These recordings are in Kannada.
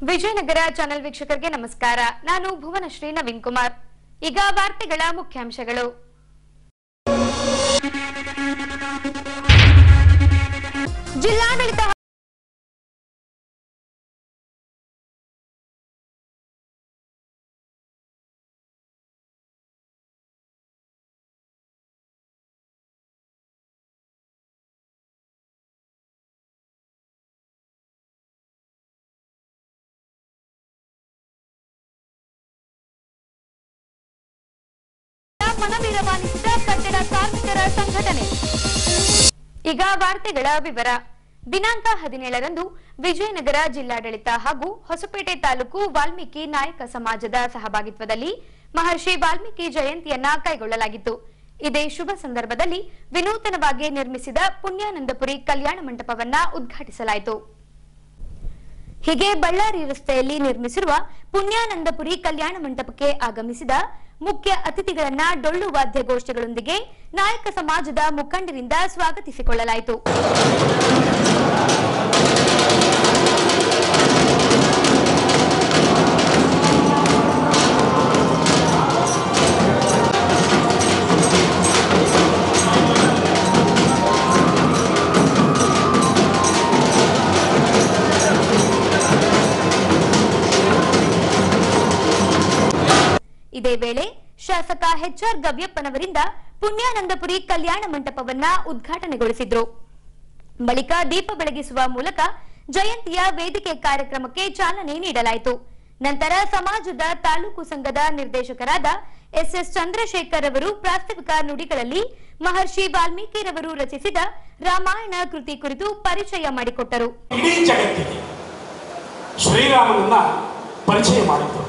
ವಿಜಯನಗರ ಚಾನೆಲ್ ವೀಕ್ಷಕರಿಗೆ ನಮಸ್ಕಾರ ನಾನು ಭುವನಶ್ರೀ ನವೀನ್ ಕುಮಾರ್ ಈಗ ವಾರ್ತೆಗಳ ಮುಖ್ಯಾಂಶಗಳು ಜಿಲ್ಲಾಡಳಿತ ಮನವಿರವಾನಿಸಿದ ಕಟ್ಟಡ ಕಾರ್ಮಿಕರ ಸಂಘಟನೆ ಈಗ ವಾರ್ತೆಗಳ ವಿವರ ದಿನಾಂಕ ಹದಿನೇಳರಂದು ವಿಜಯನಗರ ಜಿಲ್ಲಾಡಳಿತ ಹಾಗೂ ಹೊಸಪೇಟೆ ತಾಲೂಕು ವಾಲ್ಮೀಕಿ ನಾಯಕ ಸಮಾಜದ ಸಹಭಾಗಿತ್ವದಲ್ಲಿ ಮಹರ್ಷಿ ವಾಲ್ಮೀಕಿ ಜಯಂತಿಯನ್ನ ಕೈಗೊಳ್ಳಲಾಗಿತ್ತು ಇದೇ ಶುಭ ಸಂದರ್ಭದಲ್ಲಿ ವಿನೂತನವಾಗಿ ನಿರ್ಮಿಸಿದ ಪುಣ್ಯಾನಂದಪುರಿ ಕಲ್ಯಾಣ ಮಂಟಪವನ್ನ ಉದ್ಘಾಟಿಸಲಾಯಿತು ಹೀಗೆ ಬಳ್ಳಾರಿ ರಸ್ತೆಯಲ್ಲಿ ನಿರ್ಮಿಸಿರುವ ಪುಣ್ಯಾನಂದಪುರಿ ಕಲ್ಯಾಣ ಮಂಟಪಕ್ಕೆ ಆಗಮಿಸಿದ ಮುಖ್ಯ ಅತಿಥಿಗಳನ್ನ ಡೊಳ್ಳು ವಾದ್ಯಗೋಷ್ಠಿಗಳೊಂದಿಗೆ ನಾಯಕ ಸಮಾಜದ ಮುಖಂಡರಿಂದ ಸ್ವಾಗತಿಸಿಕೊಳ್ಳಲಾಯಿತು ಇದೇ ವೇಳೆ ಶಾಸಕ ಎಚ್ಆರ್ ಗವ್ಯಪ್ಪನವರಿಂದ ಪುಣ್ಯಾನಂದಪುರಿ ಕಲ್ಯಾಣ ಮಂಟಪವನ್ನ ಉದ್ಘಾಟನೆಗೊಳಿಸಿದ್ರು ಬಳಿಕ ದೀಪ ಬೆಳಗಿಸುವ ಮೂಲಕ ಜಯಂತಿಯ ವೇದಿಕೆ ಕಾರ್ಯಕ್ರಮಕ್ಕೆ ಚಾಲನೆ ನೀಡಲಾಯಿತು ನಂತರ ಸಮಾಜದ ತಾಲೂಕು ಸಂಘದ ನಿರ್ದೇಶಕರಾದ ಎಸ್ಎಸ್ ಚಂದ್ರಶೇಖರ್ ಅವರು ಪ್ರಾಸ್ತಾವಿಕ ನುಡಿಗಳಲ್ಲಿ ಮಹರ್ಷಿ ವಾಲ್ಮೀಕಿರವರು ರಚಿಸಿದ ರಾಮಾಯಣ ಕೃತಿ ಕುರಿತು ಪರಿಚಯ ಮಾಡಿಕೊಟ್ಟರು ಇಡೀ ಜಗತ್ತಿಗೆ ಶ್ರೀರಾಮನನ್ನ ಪರಿಚಯ ಮಾಡಿತು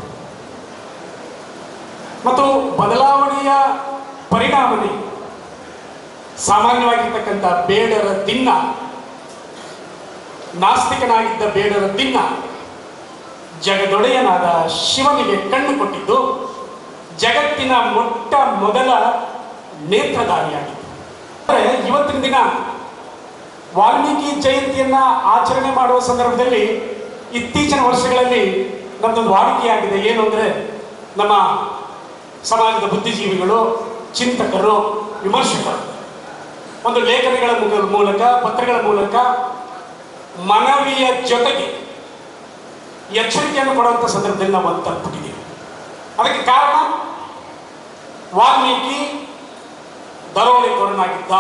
ಮತ್ತು ಬದಲಾವಣೆಯ ಪರಿಣಾಮನೇ ಸಾಮಾನ್ಯವಾಗಿರ್ತಕ್ಕಂಥ ಬೇಡರ ದಿನ್ನ ನಾಸ್ತಿಕನಾಗಿದ್ದ ಬೇಡರ ದಿನ್ನ ಜಗದೊಡೆಯನಾದ ಶಿವನಿಗೆ ಕಣ್ಣು ಕೊಟ್ಟಿದ್ದು ಜಗತ್ತಿನ ಮೊಟ್ಟ ಮೊದಲ ನೇತ್ರಧಾರಿಯಾಗಿತ್ತು ಆದರೆ ಇವತ್ತಿನ ದಿನ ವಾಲ್ಮೀಕಿ ಜಯಂತಿಯನ್ನ ಆಚರಣೆ ಮಾಡುವ ಸಂದರ್ಭದಲ್ಲಿ ಇತ್ತೀಚಿನ ವರ್ಷಗಳಲ್ಲಿ ನಮ್ಮದೊಂದು ವಾಡಿಕೆಯಾಗಿದೆ ಏನು ಅಂದರೆ ನಮ್ಮ ಸಮಾಜದ ಬುದ್ಧಿಜೀವಿಗಳು ಚಿಂತಕರು ವಿಮರ್ಶಕರು ಒಂದು ಲೇಖನಗಳ ಮುಗ- ಮೂಲಕ ಪತ್ರಗಳ ಮೂಲಕ ಮನವಿಯ ಜೊತೆಗೆ ಎಚ್ಚರಿಕೆಯನ್ನು ಕೊಡುವಂಥ ಸಂದರ್ಭದಲ್ಲಿ ನಾವು ಒಂದು ತಲುಪಿಟ್ಟಿದ್ದೀವಿ ಅದಕ್ಕೆ ಕಾರಣ ವಾಲ್ಮೀಕಿ ದರೋಡೆಕೋರನಾಗಿದ್ದ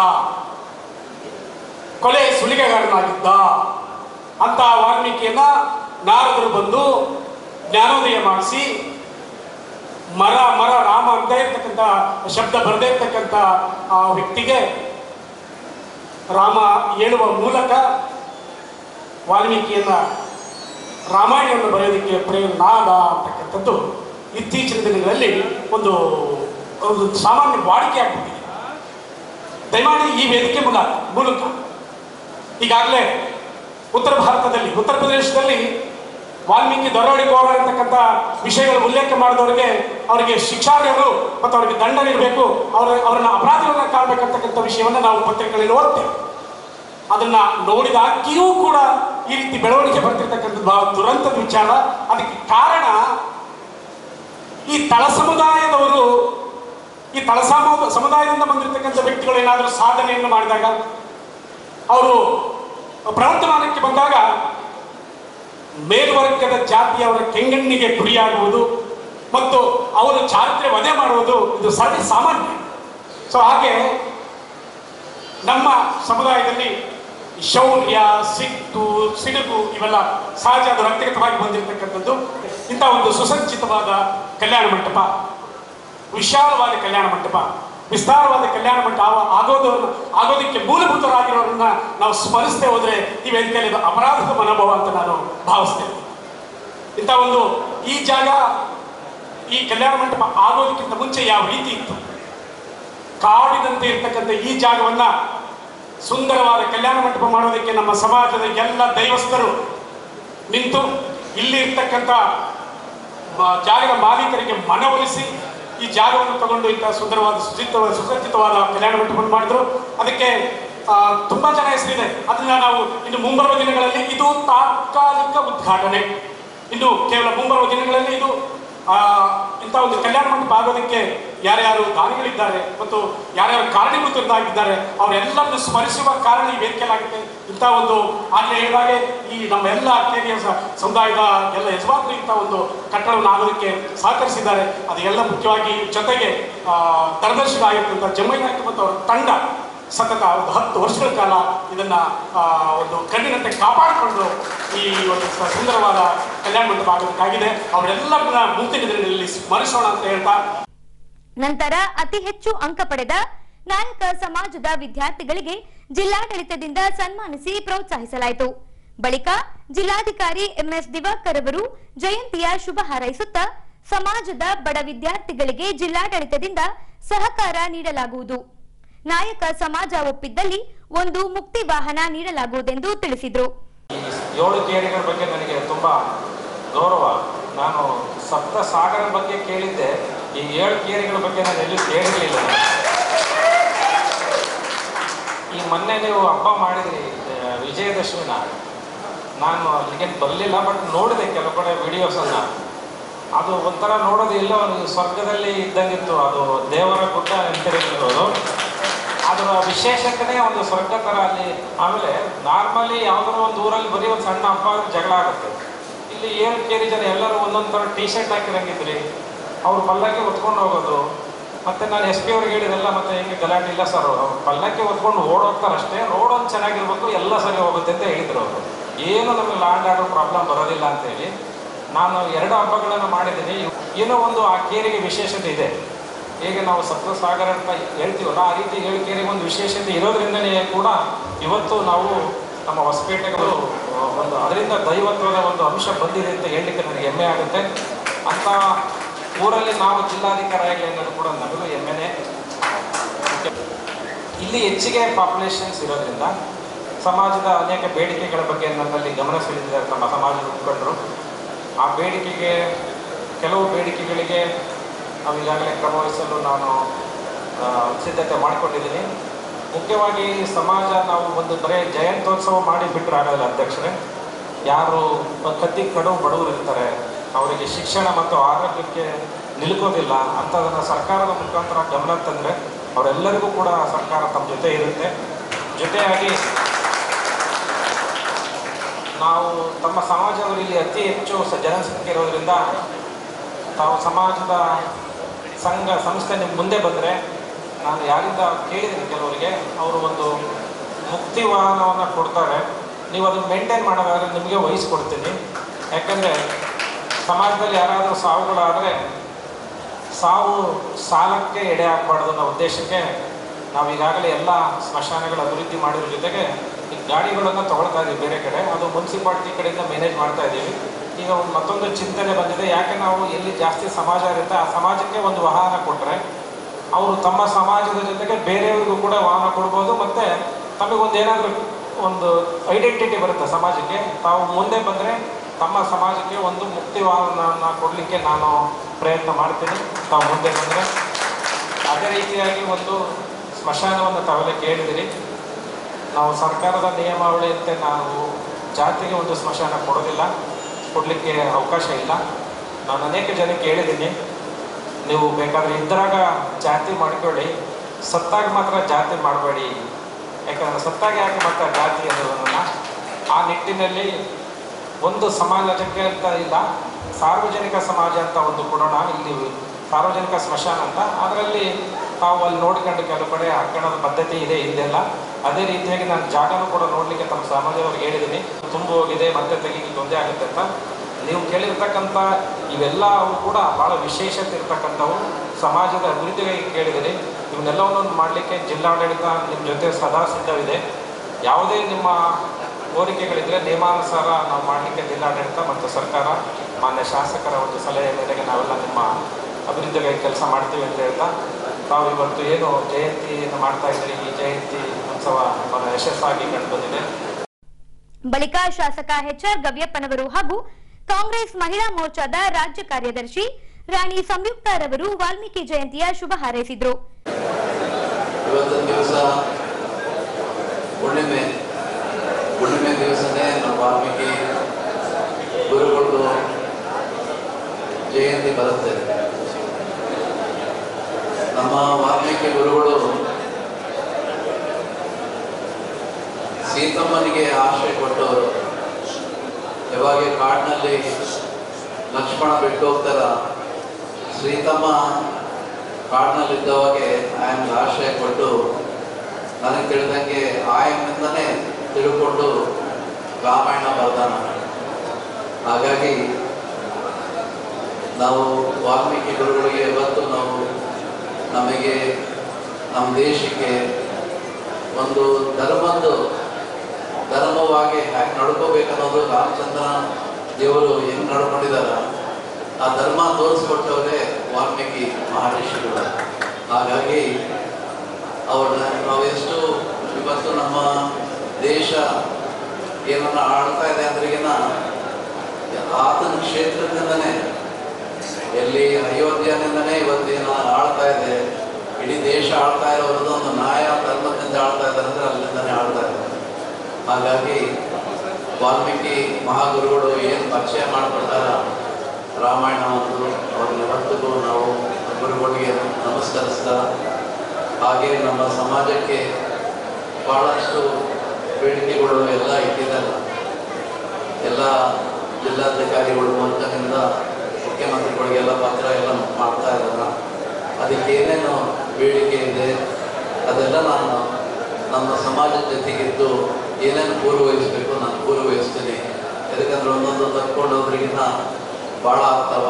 ಕೊಲೆ ಸುಲಿಗೆಗಾರನಾಗಿದ್ದ ಅಂತ ವಾಲ್ಮೀಕಿಯನ್ನ ನಾರದರು ಬಂದು ಜ್ಞಾನೋದಯ ಮಾಡಿಸಿ ಮರ ಮರ ರಾಮ ಅಂತ ಇರ್ತಕ್ಕಂಥ ಶಬ್ದ ಬರದೇ ಇರ್ತಕ್ಕಂಥ ಆ ವ್ಯಕ್ತಿಗೆ ರಾಮ ಹೇಳುವ ಮೂಲಕ ವಾಲ್ಮೀಕಿಯನ್ನ ರಾಮಾಯಣವನ್ನು ಬರೆಯೋದಕ್ಕೆ ಪ್ರೇರಣಾದ ಅಂತಕ್ಕಂಥದ್ದು ಇತ್ತೀಚಿನ ದಿನಗಳಲ್ಲಿ ಒಂದು ಒಂದು ಸಾಮಾನ್ಯ ವಾಡಿಕೆ ಆಗ್ಬಿಟ್ಟಿದೆ ದಯಮಾಡಿ ಈ ವೇದಿಕೆ ಮೂಲಕ ಮೂಲಕ ಈಗಾಗಲೇ ಉತ್ತರ ಭಾರತದಲ್ಲಿ ಉತ್ತರ ಪ್ರದೇಶದಲ್ಲಿ ವಾಲ್ಮೀಕಿ ದರೋಡೆಕೋರ ಅಂತಕ್ಕಂಥ ವಿಷಯಗಳ ಉಲ್ಲೇಖ ಮಾಡಿದವರಿಗೆ ಅವರಿಗೆ ಶಿಕ್ಷಾರ್ಹರು ಮತ್ತು ಅವರಿಗೆ ದಂಡ ನೀಡಬೇಕು ಅವರ ಅವರನ್ನ ಅಪರಾಧಿಗಳನ್ನ ಕಾಣಬೇಕಂತಕ್ಕಂಥ ವಿಷಯವನ್ನು ನಾವು ಪತ್ರಿಕೆಗಳಲ್ಲಿ ಓದ್ತೇವೆ ಅದನ್ನ ನೋಡಿದಾಗಿಯೂ ಕೂಡ ಈ ರೀತಿ ಬೆಳವಣಿಗೆ ಬರ್ತಿರ್ತಕ್ಕಂಥದ್ದು ಬಹಳ ದುರಂತದ ವಿಚಾರ ಅದಕ್ಕೆ ಕಾರಣ ಈ ತಳ ಸಮುದಾಯದವರು ಈ ತಳ ಸಮ- ಸಮುದಾಯದಿಂದ ಬಂದಿರತಕ್ಕಂಥ ವ್ಯಕ್ತಿಗಳು ಏನಾದರೂ ಸಾಧನೆಯನ್ನು ಮಾಡಿದಾಗ ಅವರು ಪ್ರವರ್ತಮಾನಕ್ಕೆ ಬಂದಾಗ ಮೇಲ್ವರ್ಗದ ಜಾತಿಯವರ ಕೆಂಗಣ್ಣಿಗೆ ಗುರಿಯಾಗುವುದು ಮತ್ತು ಅವರು ಚಾರಿತ್ರ್ಯ ವಧೆ ಮಾಡುವುದು ಇದು ಸರ್ವೇ ಸಾಮಾನ್ಯ ಸೊ ಹಾಗೆ ನಮ್ಮ ಸಮುದಾಯದಲ್ಲಿ ಶೌರ್ಯ ಸಿಟ್ಟು ಸಿಡುಗು ಇವೆಲ್ಲ ಸಹಜ ಅದು ರಕ್ತಗತವಾಗಿ ಬಂದಿರತಕ್ಕಂಥದ್ದು ಇಂಥ ಒಂದು ಸುಸಜ್ಜಿತವಾದ ಕಲ್ಯಾಣ ಮಂಟಪ ವಿಶಾಲವಾದ ಕಲ್ಯಾಣ ಮಂಟಪ ವಿಸ್ತಾರವಾದ ಕಲ್ಯಾಣ ಮಂಟಪ ಆವ- ಆಗೋದು ಆಗೋದಕ್ಕೆ ಮೂಲಭೂತರಾಗಿರೋರನ್ನ ನಾವು ಸ್ಮರಿಸದೆ ಹೋದ್ರೆ ಈ ವೇದಿಕೆಯಲ್ಲಿ ಇದು ಅಪರಾಧದ ಮನೋಭಾವ ಅಂತ ನಾನು ಭಾವಿಸ್ತೇನೆ ಇಂಥ ಒಂದು ಈ ಜಾಗ ಈ ಕಲ್ಯಾಣ ಮಂಟಪ ಆಗೋದಕ್ಕಿಂತ ಮುಂಚೆ ಯಾವ ರೀತಿ ಇತ್ತು ಕಾಡಿನಂತೆ ಇರ್ತಕ್ಕಂಥ ಈ ಜಾಗವನ್ನ ಸುಂದರವಾದ ಕಲ್ಯಾಣ ಮಂಟಪ ಮಾಡೋದಕ್ಕೆ ನಮ್ಮ ಸಮಾಜದ ಎಲ್ಲ ದೈವಸ್ಥರು ನಿಂತು ಇಲ್ಲಿ ಇರ್ತಕ್ಕಂಥ ಮ- ಜಾಗದ ಮಾಲೀಕರಿಗೆ ಮನವೊಲಿಸಿ ಈ ಜಾಗವನ್ನು ತಗೊಂಡು ಇಂಥ ಸುಂದರವಾದ ಸುಚಿತವಾದ ಸುಸಜ್ಜಿತವಾದ ಕಲ್ಯಾಣ ಮಂಟಪವನ್ನು ಮಾಡಿದ್ರು ಅದಕ್ಕೆ ಆ, ತುಂಬಾ ಜನ ಹೆಸರಿದೆ ಅದನ್ನ ನಾವು ಇನ್ನು ಮುಂಬರುವ ದಿನಗಳಲ್ಲಿ ಇದು ತಾತ್ಕಾಲಿಕ ಉದ್ಘಾಟನೆ ಇನ್ನು ಕೇವಲ ಮುಂಬರುವ ದಿನಗಳಲ್ಲಿ ಇದು ಆ, ಇಂಥ ಒಂದು ಕಲ್ಯಾಣ ಮಂಟಪ ಆಗೋದಕ್ಕೆ ಯಾರ್ಯಾರು ದಾನಿಗಳಿದ್ದಾರೆ ಮತ್ತು ಯಾರ್ಯಾರು ಕಾರಣೀಭೂತರಾಗಿದ್ದಾರೆ ಅವರೆಲ್ಲರನ್ನು ಸ್ಮರಿಸುವ ಕಾರಣ ಈ ವೇದಿಕೆಯಲ್ಲಾಗುತ್ತೆ ಇಂಥ ಒಂದು ಆಗಲೇ ಹೇಳಿದಾಗೆ ಈ ನಮ್ಮ ಎಲ್ಲ ಕೇರಿಯ ಸಮುದಾಯದ ಎಲ್ಲ ಯಜಮಾನರು ಇಂಥ ಒಂದು ಕಟ್ಟಡವನ್ನು ಆಗೋದಕ್ಕೆ ಸಹಕರಿಸಿದ್ದಾರೆ ಅದು ಎಲ್ಲ ಮುಖ್ಯವಾಗಿ ಜೊತೆಗೆ ಆ, ದರದರ್ಶಕ ಆಗಿರ್ತಕ್ಕಂಥ ಜಮ್ಮೈ ನಾಯ್ಕ ಮತ್ತು ಅವರ ತಂಡ ಸತತ ಒಂದು ಹತ್ತು ವರ್ಷಗಳ ಕಾಲ ಇದನ್ನ ಆ, ಒಂದು ಕಣ್ಣಿನಂತೆ ಕಾಪಾಡಿಕೊಂಡು ಈ ಒಂದು ಸ- ಸುಂದರವಾದ ಕಲ್ಯಾಣ ಮಂಟಪ ಆಗೋದಕ್ಕಾಗಿದೆ ಅವರೆಲ್ಲರನ್ನ ಮುಂದಿನ ದಿನಗಳಲ್ಲಿ ಸ್ಮರಿಸೋಣ ಅಂತ ಹೇಳ್ತಾ ನಂತರ ಅತಿ ಹೆಚ್ಚು ಅಂಕ ಪಡೆದ ನಾಯಕ ಸಮಾಜದ ವಿದ್ಯಾರ್ಥಿಗಳಿಗೆ ಜಿಲ್ಲಾಡಳಿತದಿಂದ ಸನ್ಮಾನಿಸಿ ಪ್ರೋತ್ಸಾಹಿಸಲಾಯಿತು ಬಳಿಕ ಜಿಲ್ಲಾಧಿಕಾರಿ ಎಂಎಸ್ ದಿವಾಕರ್ ಅವರು ಜಯಂತಿಯ ಶುಭ ಹಾರೈಸುತ್ತಾ ಸಮಾಜದ ಬಡ ವಿದ್ಯಾರ್ಥಿಗಳಿಗೆ ಜಿಲ್ಲಾಡಳಿತದಿಂದ ಸಹಕಾರ ನೀಡಲಾಗುವುದು ನಾಯಕ ಸಮಾಜ ಒಪ್ಪಿದ್ದಲ್ಲಿ ಒಂದು ಮುಕ್ತಿ ವಾಹನ ನೀಡಲಾಗುವುದೆಂದು ತಿಳಿಸಿದರು ಏಳು ಕೇರಿಗಳ ಬಗ್ಗೆ ನನಗೆ ತುಂಬ ಗೌರವ ನಾನು ಸಪ್ತ ಸಾಗರ ಬಗ್ಗೆ ಕೇಳಿದ್ದೆ ಈ ಏಳು ಕೇರಿಗಳ ಬಗ್ಗೆ ನಾನು ಎಲ್ಲೂ ಕೇಳಿರಲಿಲ್ಲ ಈ ಮೊನ್ನೆ ನೀವು ಹಬ್ಬ ಮಾಡಿದ್ರಿ ಆ, ವಿಜಯದಶಮಿನ ನಾನು ಅಲ್ಲಿಗೆ ಬರಲಿಲ್ಲ ಬಟ್ ನೋಡಿದೆ ಕೆಲವು ಕಡೆ ವಿಡಿಯೋಸನ್ನು ಅದು ಒಂಥರ ನೋಡೋದು ಇಲ್ಲ ಒಂದು ಸ್ವರ್ಗದಲ್ಲಿ ಇದ್ದಂಗಿತ್ತು ಅದು ದೇವರ ಗುಡ್ಡ ನಿಂತಿರೋದು ಅದರ ವಿಶೇಷತೆನೇ ಒಂದು ಸ್ವರ್ಗ ಥರ ಅಲ್ಲಿ ಆಮೇಲೆ ನಾರ್ಮಲಿ ಯಾವ್ದಾರ ಒಂದು ಊರಲ್ಲಿ ಬರೀ ಒಂದು ಸಣ್ಣ ಹಬ್ಬ ಆದ್ರೆ ಜಗಳ ಆಗುತ್ತೆ ಇಲ್ಲಿ ಏಳು ಕೇರಿ ಜನ ಎಲ್ಲರೂ ಒಂದೊಂದು ಥರ ಟೀ ಶರ್ಟ್ ಹಾಕಿರಂಗಿದ್ರಿ ಅವ್ರು ಪಲ್ಲಕ್ಕಿ ಹೊತ್ಕೊಂಡು ಹೋಗೋದು ಮತ್ತೆ ನಾನು ಎಸ್ ಪಿ ಅವ್ರಿಗೆ ಹೇಳಿದೆಲ್ಲ ಮತ್ತೆ ಹಿಂಗೆ ಗಲಾಟೆ ಇಲ್ಲ ಸರ್ ಅವರು ಪಲ್ಲಕ್ಕಿ ಹೊತ್ಕೊಂಡು ಓಡೋಗ್ತಾರೆ ಅಷ್ಟೇ ರೋಡ್ ಒಂದು ಚೆನ್ನಾಗಿರ್ಬೇಕು ಎಲ್ಲ ಸರಿ ಹೋಗುತ್ತೆ ಅಂತ ಹೇಳಿದ್ರು ಅವರು ಏನು ನಮಗೆ ಲ್ಯಾಂಡ್ ಆರ್ಡರ್ ಪ್ರಾಬ್ಲಮ್ ಬರೋದಿಲ್ಲ ಅಂತೇಳಿ ನಾನು ಎರಡು ಹಬ್ಬಗಳನ್ನು ಮಾಡಿದ್ದೀನಿ ಏನೋ ಒಂದು ಆ ಕೇರಿಗೆ ವಿಶೇಷತೆ ಇದೆ ಹೇಗೆ ನಾವು ಸಪ್ತಸಾಗರ ಅಂತ ಹೇಳ್ತೀವಲ್ಲ ಆ ರೀತಿ ಏಳು ಕೇರಿಗೆ ಒಂದು ವಿಶೇಷತೆ ಇರೋದ್ರಿಂದನೇ ಕೂಡ ಇವತ್ತು ನಾವು ನಮ್ಮ ಹೊಸಪೇಟೆಗಳು ಆ, ಒಂದು ಅದರಿಂದ ದೈವತ್ವದ ಒಂದು ಅಂಶ ಬಂದಿದೆ ಅಂತ ಹೇಳಲಿಕ್ಕೆ ನನಗೆ ಹೆಮ್ಮೆ ಆಗುತ್ತೆ ಅಂತ ಊರಲ್ಲಿ ನಾವು ಜಿಲ್ಲಾಧಿಕಾರಿ ಅನ್ನೋದು ಕೂಡ ನನಗೂ ಹೆಮ್ಮೆನೇ ಇಲ್ಲಿ ಹೆಚ್ಚಿಗೆ ಪಾಪ್ಯುಲೇಷನ್ಸ್ ಇರೋದ್ರಿಂದ ಸಮಾಜದ ಅನೇಕ ಬೇಡಿಕೆಗಳ ಬಗ್ಗೆ ನನ್ನಲ್ಲಿ ಗಮನ ಸೆಳೆದಿದ್ದಾರೆ ನಮ್ಮ ಸಮಾಜದ ಮುಖಂಡರು ಆ ಬೇಡಿಕೆಗೆ ಕೆಲವು ಬೇಡಿಕೆಗಳಿಗೆ ನಾವು ಈಗಾಗಲೇ ಕ್ರಮ ವಹಿಸಲು ನಾನು ಆ, ಸಿದ್ಧತೆ ಮಾಡಿಕೊಂಡಿದ್ದೀನಿ ಮುಖ್ಯವಾಗಿ ಸಮಾಜ ನಾವು ಒಂದು ಬರೀ ಜಯಂತ್ಯೋತ್ಸವ ಮಾಡಿ ಬಿಟ್ಟರೆ ಆಗೋದಿಲ್ಲ ಅಧ್ಯಕ್ಷರೇ ಯಾರು ಕತ್ತಿ ಕಡು ಬಡವರು ಇರ್ತಾರೆ ಅವರಿಗೆ ಶಿಕ್ಷಣ ಮತ್ತು ಆರೋಗ್ಯಕ್ಕೆ ನಿಲುಕೋದಿಲ್ಲ ಅಂಥದನ್ನು ಸರ್ಕಾರದ ಮುಖಾಂತರ ಗಮನ ತಂದರೆ ಅವರೆಲ್ಲರಿಗೂ ಕೂಡ ಸರ್ಕಾರ ತಮ್ಮ ಜೊತೆ ಇರುತ್ತೆ ಜೊತೆಯಾಗಿ ನಾವು ತಮ್ಮ ಸಮಾಜದಲ್ಲಿ ಇಲ್ಲಿ ಅತಿ ಹೆಚ್ಚು ಸ- ಜನಸಂಖ್ಯೆ ಇರೋದ್ರಿಂದ ತಾವು ಸಮಾಜದ ಸಂಘ ಸಂಸ್ಥೆ ನಿಮ್ಮ ಮುಂದೆ ಬಂದರೆ ನಾನು ಯಾರಿಂದ ಕೇಳಿದ್ದೀನಿ ಕೆಲವರಿಗೆ ಅವರು ಒಂದು ಮುಕ್ತಿ ವಾಹನವನ್ನು ಕೊಡ್ತಾರೆ ನೀವು ಅದನ್ನು ಮೇಂಟೈನ್ ಮಾಡೋದಾದ್ರೆ ನಿಮಗೆ ವಹಿಸ್ಕೊಡ್ತೀನಿ ಯಾಕಂದರೆ ಸಮಾಜದಲ್ಲಿ ಯಾರಾದರೂ ಸಾವುಗಳಾದರೆ ಸಾವು ಸಾಲಕ್ಕೆ ಎಡೆ ಹಾಕಬಾರ್ದು ಅನ್ನೋ ಉದ್ದೇಶಕ್ಕೆ ನಾವು ಈಗಾಗಲೇ ಎಲ್ಲ ಸ್ಮಶಾನಗಳ ಅಭಿವೃದ್ಧಿ ಮಾಡಿರೋ ಜೊತೆಗೆ ಈ ಗಾಡಿಗಳನ್ನು ತಗೊಳ್ತಾ ಇದ್ದೀವಿ ಬೇರೆ ಕಡೆ ಅದು ಮುನ್ಸಿಪಾಲ್ಟಿ ಕಡೆಯಿಂದ ಮ್ಯಾನೇಜ್ ಮಾಡ್ತಾ ಇದ್ದೀವಿ ಈಗ ಒಂದು ಮತ್ತೊಂದು ಚಿಂತನೆ ಬಂದಿದೆ ಯಾಕೆ ನಾವು ಎಲ್ಲಿ ಜಾಸ್ತಿ ಸಮಾಜ ಇರುತ್ತೆ ಆ ಸಮಾಜಕ್ಕೆ ಒಂದು ವಾಹನ ಕೊಟ್ಟರೆ ಅವರು ತಮ್ಮ ಸಮಾಜದ ಜೊತೆಗೆ ಬೇರೆಯವ್ರಿಗೂ ಕೂಡ ವಾಹನ ಕೊಡ್ಬೋದು ಮತ್ತು ತಮಗೊಂದು ಏನಾದರೂ ಒಂದು ಐಡೆಂಟಿಟಿ ಬರುತ್ತೆ ಸಮಾಜಕ್ಕೆ ತಾವು ಮುಂದೆ ಬಂದರೆ ತಮ್ಮ ಸಮಾಜಕ್ಕೆ ಒಂದು ಮುಕ್ತಿ ವಾಹನವನ್ನು ಕೊಡಲಿಕ್ಕೆ ನಾನು ಪ್ರಯತ್ನ ಮಾಡ್ತೀನಿ ತಾವು ಮುಂದೆ ಬಂದರೆ ಅದೇ ರೀತಿಯಾಗಿ ಒಂದು ಸ್ಮಶಾನವನ್ನು ತಾವೆಲ್ಲ ಕೇಳಿದಿರಿ ನಾವು ಸರ್ಕಾರದ ನಿಯಮಾವಳಿಯಂತೆ ನಾವು ಜಾತಿಗೆ ಒಂದು ಸ್ಮಶಾನ ಕೊಡೋದಿಲ್ಲ ಕೊಡಲಿಕ್ಕೆ ಅವಕಾಶ ಇಲ್ಲ ನಾನು ಅನೇಕ ಜನಕ್ಕೆ ಹೇಳಿದ್ದೀನಿ ನೀವು ಬೇಕಾದರೆ ಇದ್ದಾಗ ಜಾತಿ ಮಾಡ್ಕೊಳ್ಳಿ ಸತ್ತಾಗ ಮಾತ್ರ ಜಾತಿ ಮಾಡಬೇಡಿ ಯಾಕಂದರೆ ಸತ್ತಾಗ ಯಾಕೆ ಮಾಡ್ತಾರೆ ಜಾತಿ ಅನ್ನೋದನ್ನು ಆ ನಿಟ್ಟಿನಲ್ಲಿ ಒಂದು ಸಮಾಜಕ್ಕೆ ಅಂತ ಇಲ್ಲ ಸಾರ್ವಜನಿಕ ಸಮಾಜ ಅಂತ ಒಂದು ಕೊಡೋಣ ಇಲ್ಲಿ ಸಾರ್ವಜನಿಕ ಸ್ಮಶಾನ ಅಂತ ಅದರಲ್ಲಿ ತಾವು ಅಲ್ಲಿ ನೋಡ್ಕೊಂಡು ಕೆಲವು ಕಡೆ ಹಾಕೋಣದ ಪದ್ಧತಿ ಇದೆ ಹಿಂದೆಲ್ಲ ಅದೇ ರೀತಿಯಾಗಿ ನಾನು ಜಾಗನೂ ಕೂಡ ನೋಡಲಿಕ್ಕೆ ತಮ್ಮ ಸಮಾಜದವ್ರಿಗೆ ಹೇಳಿದ್ದೀನಿ ತುಂಬ ಹೋಗಿದೆ ಮತ್ತೆ ತೆಗಿಲಿಕ್ಕೆ ತೊಂದರೆ ಆಗುತ್ತೆ ಅಂತ ನೀವು ಕೇಳಿರ್ತಕ್ಕಂಥ ಇವೆಲ್ಲ ಅವು ಕೂಡ ಭಾಳ ವಿಶೇಷತೆ ಇರ್ತಕ್ಕಂಥವು ಸಮಾಜದ ಅಭಿವೃದ್ಧಿಗಾಗಿ ಕೇಳಿದಿರಿ ಇವನ್ನೆಲ್ಲವನ್ನು ಮಾಡಲಿಕ್ಕೆ ಜಿಲ್ಲಾಡಳಿತ ನಿಮ್ಮ ಜೊತೆ ಸದಾ ಸಿದ್ಧವಿದೆ ಯಾವುದೇ ನಿಮ್ಮ ಕೋರಿಕೆಗಳಿದ್ರೆ ನಿಯಮಾನುಸಾರ ನಾವು ಮಾಡಲಿಕ್ಕೆ ಜಿಲ್ಲಾಡಳಿತ ಮತ್ತು ಸರ್ಕಾರ ಮಾನ್ಯ ಶಾಸಕರ ಒಂದು ಸಲಹೆ ಮೇರೆಗೆ ನಾವೆಲ್ಲ ನಿಮ್ಮ ಅಭಿವೃದ್ಧಿಗಾಗಿ ಕೆಲಸ ಮಾಡ್ತೀವಿ ಅಂತ ಹೇಳ್ತಾ ತಾವು ಇವತ್ತು ಏನು ಜಯಂತಿಯನ್ನು ಮಾಡ್ತಾ ಇದ್ದೀರಿ ಈ ಜಯಂತಿ ಉತ್ಸವ ಬಹಳ ಯಶಸ್ಸಾಗಿ ಕಂಡು ಬಂದಿದೆ ಬಳಿಕ ಶಾಸಕ ಎಚ್ಆರ್ ಗವ್ಯಪ್ಪನವರು ಹಾಗೂ ಕಾಂಗ್ರೆಸ್ ಮಹಿಳಾ ಮೋರ್ಚಾದ ರಾಜ್ಯ ಕಾರ್ಯದರ್ಶಿ ರಾಣಿ ಸಂಯುಕ್ತಾರವರು ವಾಲ್ಮೀಕಿ ಜಯಂತಿಯ ಶುಭ ಹಾರೈಸಿದ್ರು ಇವತ್ತಿನ ದಿವಸ ಹುಣ್ಣಿಮೆ ಹುಣ್ಣಿಮೆ ದಿವಸನೇ ನಮ್ಮ ವಾಲ್ಮೀಕಿ ಗುರುಗಳದು ಜಯಂತಿ ಬರುತ್ತೆ ನಮ್ಮ ವಾಲ್ಮೀಕಿ ಗುರುಗಳು ಸೀತಮ್ಮನಿಗೆ ಆಶ್ರಯ ಕೊಟ್ಟವರು ಯಾವಾಗ ಕಾಡಿನಲ್ಲಿ ಲಕ್ಷ್ಮಣ ಬಿಟ್ಟು ಹೋಗ್ತಾರ ಶ್ರೀತಮ್ಮ ಕಾಡಿನಲ್ಲಿದ್ದವಾಗೆ ಆಯಮ್ಗೆ ಆಶ್ರಯ ಕೊಟ್ಟು ನನಗೆ ತಿಳಿದಂಗೆ ಆಯಮ್ಮಿಂದನೇ ತಿಳ್ಕೊಂಡು ರಾಮಾಯಣ ಬರ್ದಾನ ಹಾಗಾಗಿ ನಾವು ವಾಲ್ಮೀಕಿ ಗುರುಗಳಿಗೆ ಇವತ್ತು ನಾವು ನಮಗೆ ನಮ್ಮ ದೇಶಕ್ಕೆ ಒಂದು ಧರ್ಮದ್ದು ಧರ್ಮವಾಗಿ ಹ್ಯಾಗೆ ನಡ್ಕೋಬೇಕನ್ನೋದು ರಾಮಚಂದ್ರ ದೇವರು ಹೆಂಗೆ ನಡ್ಕೊಂಡಿದಾರ ಆ ಧರ್ಮ ತೋರಿಸ್ಕೊಟ್ಟವರೇ ವಾಲ್ಮೀಕಿ ಮಹರ್ಷಿಗಳು ಹಾಗಾಗಿ ಅವ್ರನ್ನ ನಾವೆಷ್ಟು ಇವತ್ತು ನಮ್ಮ ದೇಶ ಏನನ್ನ ಆಳ್ತಾ ಇದೆ ಅಂದ್ರಿಗಿನ ಆತನ ಕ್ಷೇತ್ರದಿಂದನೇ ಎಲ್ಲಿ ಅಯೋಧ್ಯನಿಂದನೇ ಇವತ್ತೇನು ಆಳ್ತಾ ಇದೆ ಇಡೀ ದೇಶ ಆಳ್ತಾ ಇರೋದು ಒಂದು ನ್ಯಾಯ ಧರ್ಮದಿಂದ ಆಳ್ತಾ ಇದ್ದಾರೆ ಅಂದ್ರೆ ಅಲ್ಲಿಂದನೇ ಆಳ್ತಾ ಇದ್ದಾರೆ ಹಾಗಾಗಿ ವಾಲ್ಮೀಕಿ ಮಹಾಗುರುಗಳು ಏನು ಪರಿಚಯ ಮಾಡಿಕೊಡ್ತಾರ ರಾಮಾಯಣ ಒಂದು ಅವ್ರನ್ನ ಯಾವತ್ತಿಗೂ ನಾವು ಗುರುಗಳಿಗೆ ನಮಸ್ಕರಿಸ್ತಾ ಹಾಗೆ ನಮ್ಮ ಸಮಾಜಕ್ಕೆ ಬಹಳಷ್ಟು ಬೇಡಿಕೆಗಳು ಎಲ್ಲ ಇಟ್ಟಿದ್ದಾರೆ ಎಲ್ಲ ಜಿಲ್ಲಾಧಿಕಾರಿಗಳು ಮೂಲಕದಿಂದ ಮುಖ್ಯಮಂತ್ರಿಗಳಿಗೆಲ್ಲ ಪತ್ರ ಎಲ್ಲ ಮಾಡ್ತಾ ಇದ್ದಾರೆ ಅದಕ್ಕೆ ಏನೇನು ಬೇಡಿಕೆ ಇದೆ ಅದೆಲ್ಲ ನಾನು ನಮ್ಮ ಸಮಾಜದ ಜೊತೆಗಿದ್ದು ಏನೇನು ಪೂರ್ವವಹಿಸ್ಬೇಕು ನಾನು ಪೂರ್ವವಹಿಸ್ತೀನಿ ಯಾಕಂದ್ರೆ ಒಂದೊಂದು ತಕ್ಕೊಂಡು ಹೋದ್ರಿಗಿನ್ನ ಭಾಳ ಆಗ್ತಾವ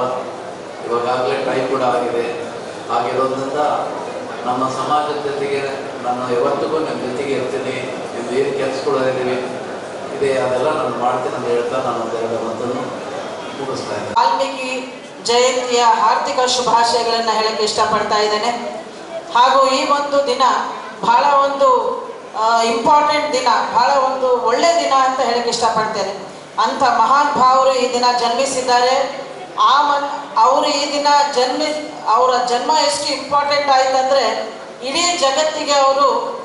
ಇವಾಗಲೇ ಟೈಮ್ ಕೂಡ ಆಗಿದೆ ಆಗಿರೋದ್ರಿಂದ ನಮ್ಮ ಸಮಾಜದ ಜೊತೆಗೆ ನಾನು ಯಾವತ್ತಿಗೂ ನಿಮ್ಮ ಜೊತೆಗೆ ಇರ್ತೀನಿ ನಿಮ್ದು ಏನು ಕೆಲಸಗಳಿದ್ದೀವಿ ಇದೆ ಅದೆಲ್ಲ ನಾನು ಮಾಡ್ತೀನಿ ಅಂತ ಹೇಳ್ತಾ ನಾನು ಒಂದೆರಡು ಮಾತನ್ನು ಮುಗಿಸ್ತಾ ಇದ್ದೀನಿ ವಾಲ್ಮೀಕಿ ಜಯಂತಿಯ ಹಾರ್ದಿಕ ಶುಭಾಶಯಗಳನ್ನು ಹೇಳಕ್ಕೆ ಇಷ್ಟಪಡ್ತಾ ಇದ್ದೇನೆ ಹಾಗೂ ಈ ಒಂದು ದಿನ ಬಹಳ ಒಂದು ಇಂಪಾರ್ಟೆಂಟ್ ದಿನ ಬಹಳ ಒಂದು ಒಳ್ಳೆ ದಿನ ಅಂತ ಹೇಳಕ್ಕೆ ಇಷ್ಟಪಡ್ತೇನೆ ಅಂಥ ಮಹಾನ್ ಭಾವರು ಈ ದಿನ ಜನ್ಮಿಸಿದ್ದಾರೆ ಆ ಮನ್ ಅವರು ಈ ದಿನ ಜನ್ಮಿ ಅವರ ಜನ್ಮ ಎಷ್ಟು ಇಂಪಾರ್ಟೆಂಟ್ ಆಯ್ತಂದ್ರೆ ಇಡೀ ಜಗತ್ತಿಗೆ ಅವರು